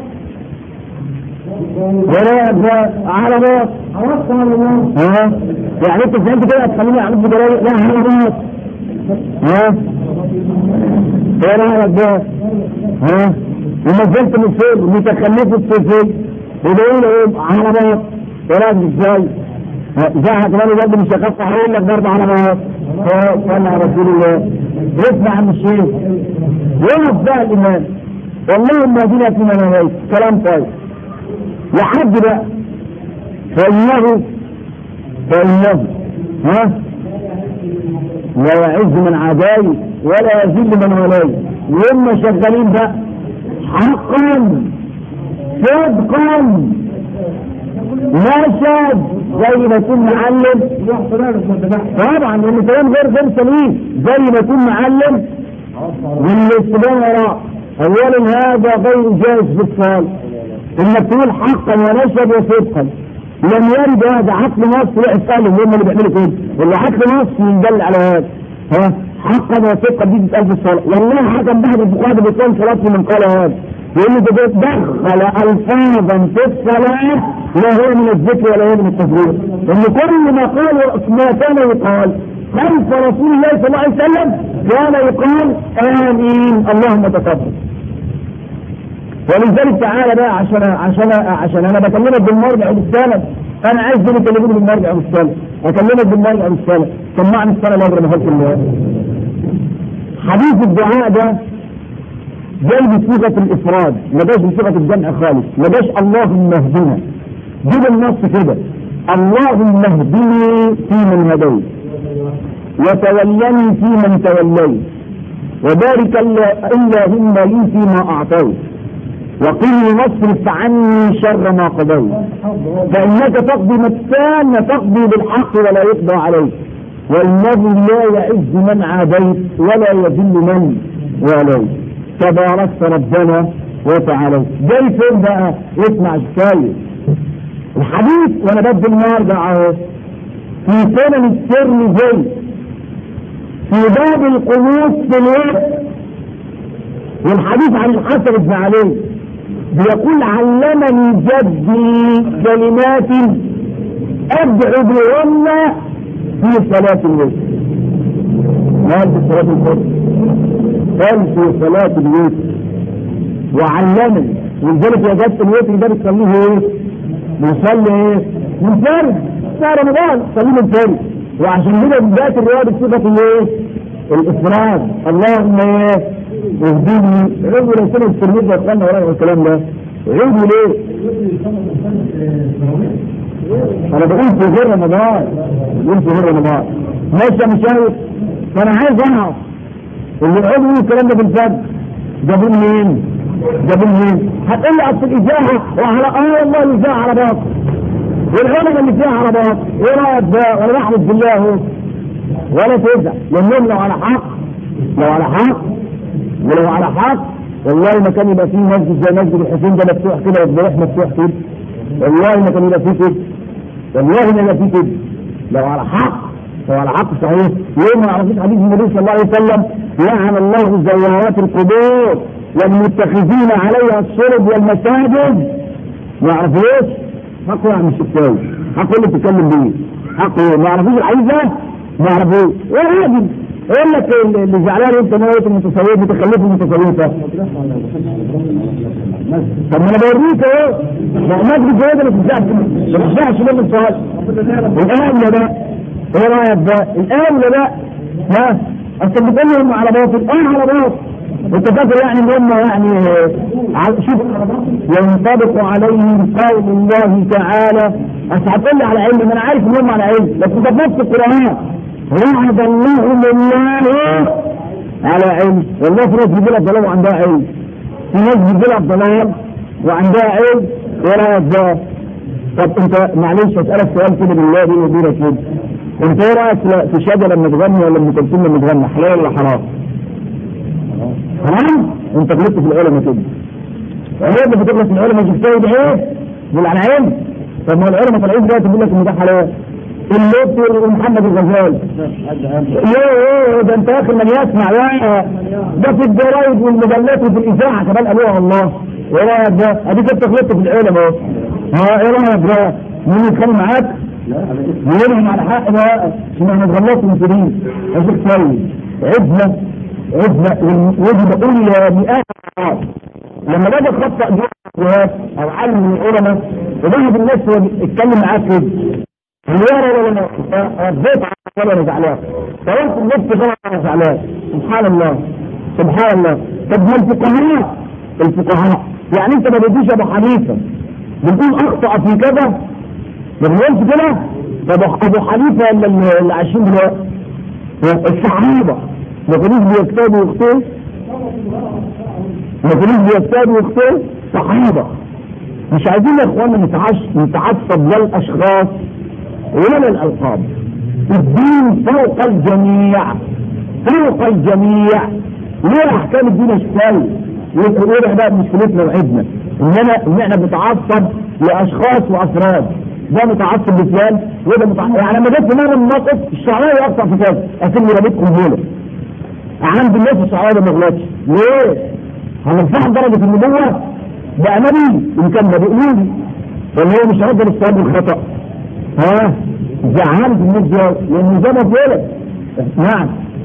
ولا ده على بعض عرفت على الله ها يعني انت فهمت كده هتخليني اعرف بدرايه لا على بعض ها ولا على بعض ها وما زلت من فين متخلفه الصوفية وبيقول ايه على بعض ولا ازاي زي كمان برضه مش هيخف هقول لك برضه على بعض صلى على رسول الله اسمع عم الشيخ يقف بقى الامام والله ما دينا في منامات كلام طيب لحد بقى فإنه فإنه ها لا يعز من عداي ولا يذل من ولاي وهم شغالين بقى حقا صدقا لا شاد زي ما يكون معلم طبعا لان كلام غير غير سليم زي ما يكون معلم والاستبان وراء اولا هذا غير جائز بالصال انك تقول حقا ونشد وصدقا لم يرد هذا عقل نص لا اسالهم هم اللي بيعملوا كده اللي عقل نص يدل على هذا ها حقا وصدقا دي بتتقال في الصلاه والله حكم بعد البخاري بيكون صلاه من قال هذا لان ده دخل الفاظا في الصلاه لا هو من الذكر ولا هو من التفريط ان كل ما قال ما كان يقال خلف رسول الله صلى الله عليه وسلم كان يقال امين اللهم تقبل ولذلك تعالى بقى عشان عشان عشان انا بكلمك بالمرجع والسند انا عايز دول يكلموني بالمرجع والسند اكلمك بالمرجع والسند سمعني السنه اللي قبل ما احط حديث الدعاء ده جاي بصيغه الافراد ما جاش بصيغه الجمع خالص ما جاش اللهم اهدنا جيب النص كده اللهم اهدني في من هديت وتولني في من توليت وبارك اللهم لي فيما اعطيت وقل واصرف عني شر ما قضيت فانك تقضي مكان تقضي بالحق ولا يقضى عليك والذي لا يعز من عاديت ولا يذل من واليت تباركت ربنا وتعالى جاي فين بقى اسمع الشايف الحديث وانا بدي المرجع اهو في سنن السر زي في باب القنوت في الوقت والحديث عن الحسن بن علي بيقول علمني جدي كلمات ادعو بهن في صلاة الوتر قال في صلاة الفجر قال في صلاة الوتر وعلمني ولذلك يا جدت الوتر ده بتصليه ايه؟ بيصلي ايه؟ منفرد بتاع رمضان صليه منفرد وعشان كده بداية الرياض بصفة الايه؟ الافراد اللهم ايه؟ اهديني عيدوا لو كنا التلميذ وصلنا وراء الكلام ده عيدوا ليه؟ انا بقول في غير رمضان بقول في غير رمضان ماشي يا مشايخ فانا عايز اعرف اللي يقعدوا يقولوا الكلام ده في الفجر جابوه منين؟ جابوه منين؟ هتقول لي اصل الاذاعه وعلى اه والله الاذاعه على باطل والعلماء اللي فيها على باطل ايه رايك بقى ولا نحمد بالله اهو ولا تزعل لانهم لو على حق لو على حق ولو على حق والله ما كان يبقى فيه مسجد زي مسجد الحسين ده مفتوح كده والضريح مفتوح كده والله ما كان يبقى فيه كده والله ما يبقى فيه كده لو على حق لو على حق صحيح ليه ما يعرفوش حديث النبي صلى الله عليه وسلم لعن الله زوارات القبور والمتخذين عليها الصلب والمساجد ما يعرفوش حقه يعني مش التاوي حقه اللي بتتكلم بيه حقه ما يعرفوش الحديث ده ما يعرفوش وراجل يقول لك اللي زعلان انت موت المتصوف متخلف المتصوفه طب ما انا بوريك اهو مسجد زي ده ما تنفعش ما تنفعش منه السؤال الان ده ايه رايك بقى الان ده ها اصل بتقول لهم على باطل اه على باطل انت فاكر يعني ان هم يعني شوف ينطبق عليهم قول الله تعالى اصل هتقول لي على علم ما انا عارف ان هم على علم بس ده في نفس القران وعد الله الله على علم والله في ناس بتجيلها ضلال وعندها علم في ناس بتجيلها ضلال وعندها علم ايه رايك بقى؟ طب انت معلش اسالك سؤال كده بالله بيني وبينك كده انت ايه رايك في شجره لما تغني ولا ام كلثوم لما تغني حلال ولا حرام؟ حرام؟ انت غلطت في العلماء كده العلماء بتغلط في العلماء جبتها ايه؟ دول على علم طب ما العلماء طالعين دلوقتي بيقول لك ان ده حلال اللوتي ومحمد الغزالي ايه ده انت اخر من يسمع يا ده في الجرايد والمجلات وفي الاذاعه كمان قالوها والله ايه رايك ده؟ اديك انت غلطت في العلم اهو ها ايه رايك ده؟ مين يتكلم معاك؟ يقولهم على حق بقى عشان احنا اتغلطوا المسلمين اشوف كويس عزله عزله وجب اقول مئات لما باجي اخطا جوه او عالم من العلماء وبعض الناس هو اتكلم معاك كده الورا ولا رديت ولا انا زعلان فقلت النص غلط انا زعلان سبحان الله سبحان الله طب ما الفقهاء الفقهاء يعني انت ما بديش ابو حنيفه بنقول اخطا في كذا ما بنقولش كده طب ابو حنيفه ولا اللي عايشين دلوقتي الصحابه ما كانوش بيكتبوا ويخطئوا ما كانوش بيكتبوا ويخطئوا صحابه مش عايزين يا اخوانا نتعصب لا الاشخاص ولا الالقاب الدين فوق الجميع فوق الجميع ليه احكام الدين اشكال ويقول بقى مشكلتنا وعيبنا اننا ان احنا بنتعصب لاشخاص وافراد ده متعصب لفلان وده متعصب يعني لما جيت في مره من الموقف الشعراوي يقطع في كذا اكن رميت قنبله عند الناس الشعراوي ما غلطش ليه؟ هنرفع درجه النبوه ده نبي ان كان نبي قولي ولا هو مش هيقدر الصواب والخطا ها زعلت الناس دي لان ده مجهوله نعم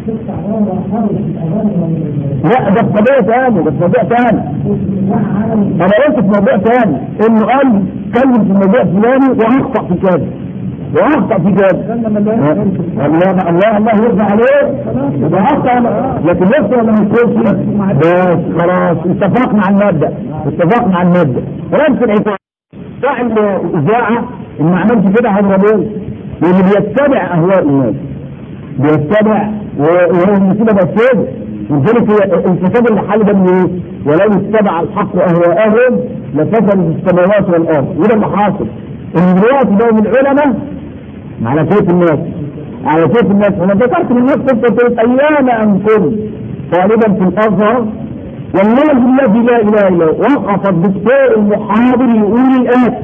لا ده في قضيه ثانيه ده في موضوع ثاني انا قلت في موضوع ثاني انه قال اتكلم في موضوع فلاني واخطا في كذا واخطا في كذا الله الله الله يرضى عليه يبقى اخطا لكن لسه ولا مش لسه بس خلاص اتفقنا على المبدا اتفقنا على المبدا ونفس العقاب صاحب الاذاعه ان ما عملش كده هيضربوه لانه بيتبع اهواء الناس بيتبع وهو المصيبه بس لذلك الفساد اللي حل ده من ايه؟ ولو اتبع الحق اهواءهم لفسدت السماوات والارض وده اللي حاصل ان دلوقتي بقوا من العلماء على كيف الناس على كيف الناس انا ذكرت من الناس كنت قلت ايام ان كنت طالبا في الازهر والله الذي لا اله الا هو وقف الدكتور المحاضر يقول الاتي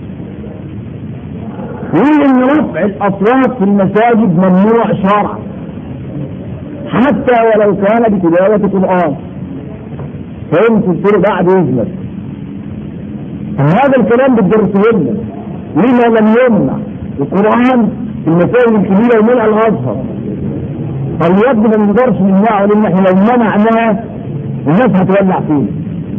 يقول ان رفع الاصوات في المساجد ممنوع شرعا حتى ولو كان بتلاوة قرآن فهم قلت له بعد اذنك هذا الكلام بالدرس لنا لما لم يمنع القرآن في المسائل الكبيرة يمنع الأزهر فاليد ما نقدرش نمنعه لأن احنا لو منعناه الناس هتولع فيه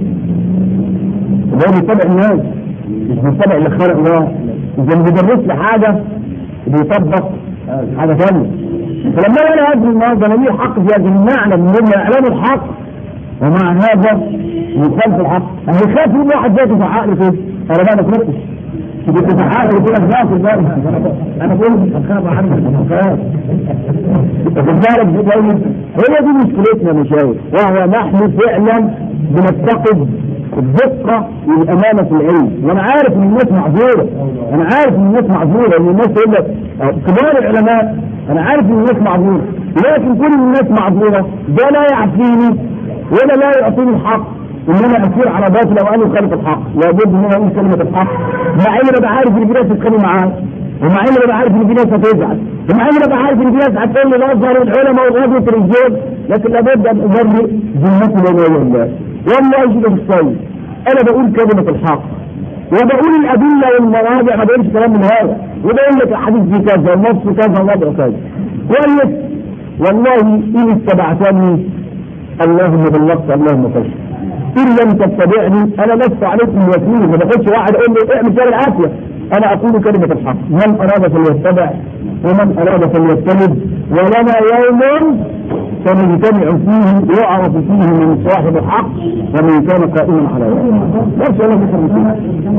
ده بيتبع الناس مش بيتبع اللي خلق الله إذا اللي بيدرس لي حاجة بيطبق حاجة ثانية فلما أنا أدري النهارده أنا ليه حق في هذا المعنى من ضمن إعلان الحق ومع هذا يخالف الحق أنا يخاف يقول واحد ذاته في عقله كده أنا بقى ما تنقش كنت في عقله كده في ذاته بقى أنا بقول أخاف عنك أخاف واخد بالك هي دي مشكلتنا يا مشايخ وهو نحن فعلا بنفتقد الدقة والأمانة في العلم وأنا عارف إن الناس معذورة أنا عارف إن الناس معذورة إن الناس تقول لك كبار العلماء أنا عارف إن الناس معذورة لكن كل الناس معذورة ده لا يعفيني ولا لا يعطيني الحق ان انا اسير على باطل او انا خالف الحق لابد ان انا اقول كلمه الحق مع ان انا عارف ان في ناس تتكلم معايا ومع ان انا عارف ان في ناس هتزعل ومع ان انا عارف ان في ناس هتقول لي الازهر والعلماء والغزو التلفزيون لكن لابد ان ابرئ ذمتي بين يدي الله والله شوف السيد انا بقول كلمه الحق وبقول الادله والمراجع ما بقولش كلام من هذا وبقول لك الحديث في كذا والنص في كذا والوضع كذا كويس والله ان اتبعتني اللهم بلغت اللهم فشل ان لم تتبعني انا لست عليكم وكيل ما باخدش واحد اقول له اعمل كده العافيه انا اقول كلمه الحق من اراد فليتبع ومن اراد فليجتنب ولنا يوم سنجتمع فيه يعرف فيه من صاحب الحق ومن كان قائما على يوم بس ولا فكر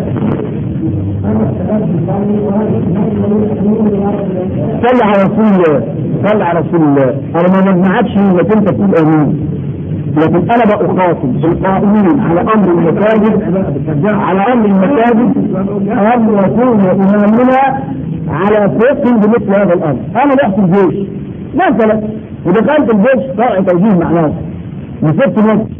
صلى على رسول الله صلى على رسول الله انا ما مجمعكش انك انت تقول امين لكن انا بقى اخاطب القائمين على امر المساجد على امر المساجد ان يكون امامنا على فقه بمثل هذا الامر انا رحت الجيش مثلا ودخلت الجيش طلع توجيه مع ناس مسكت نفسي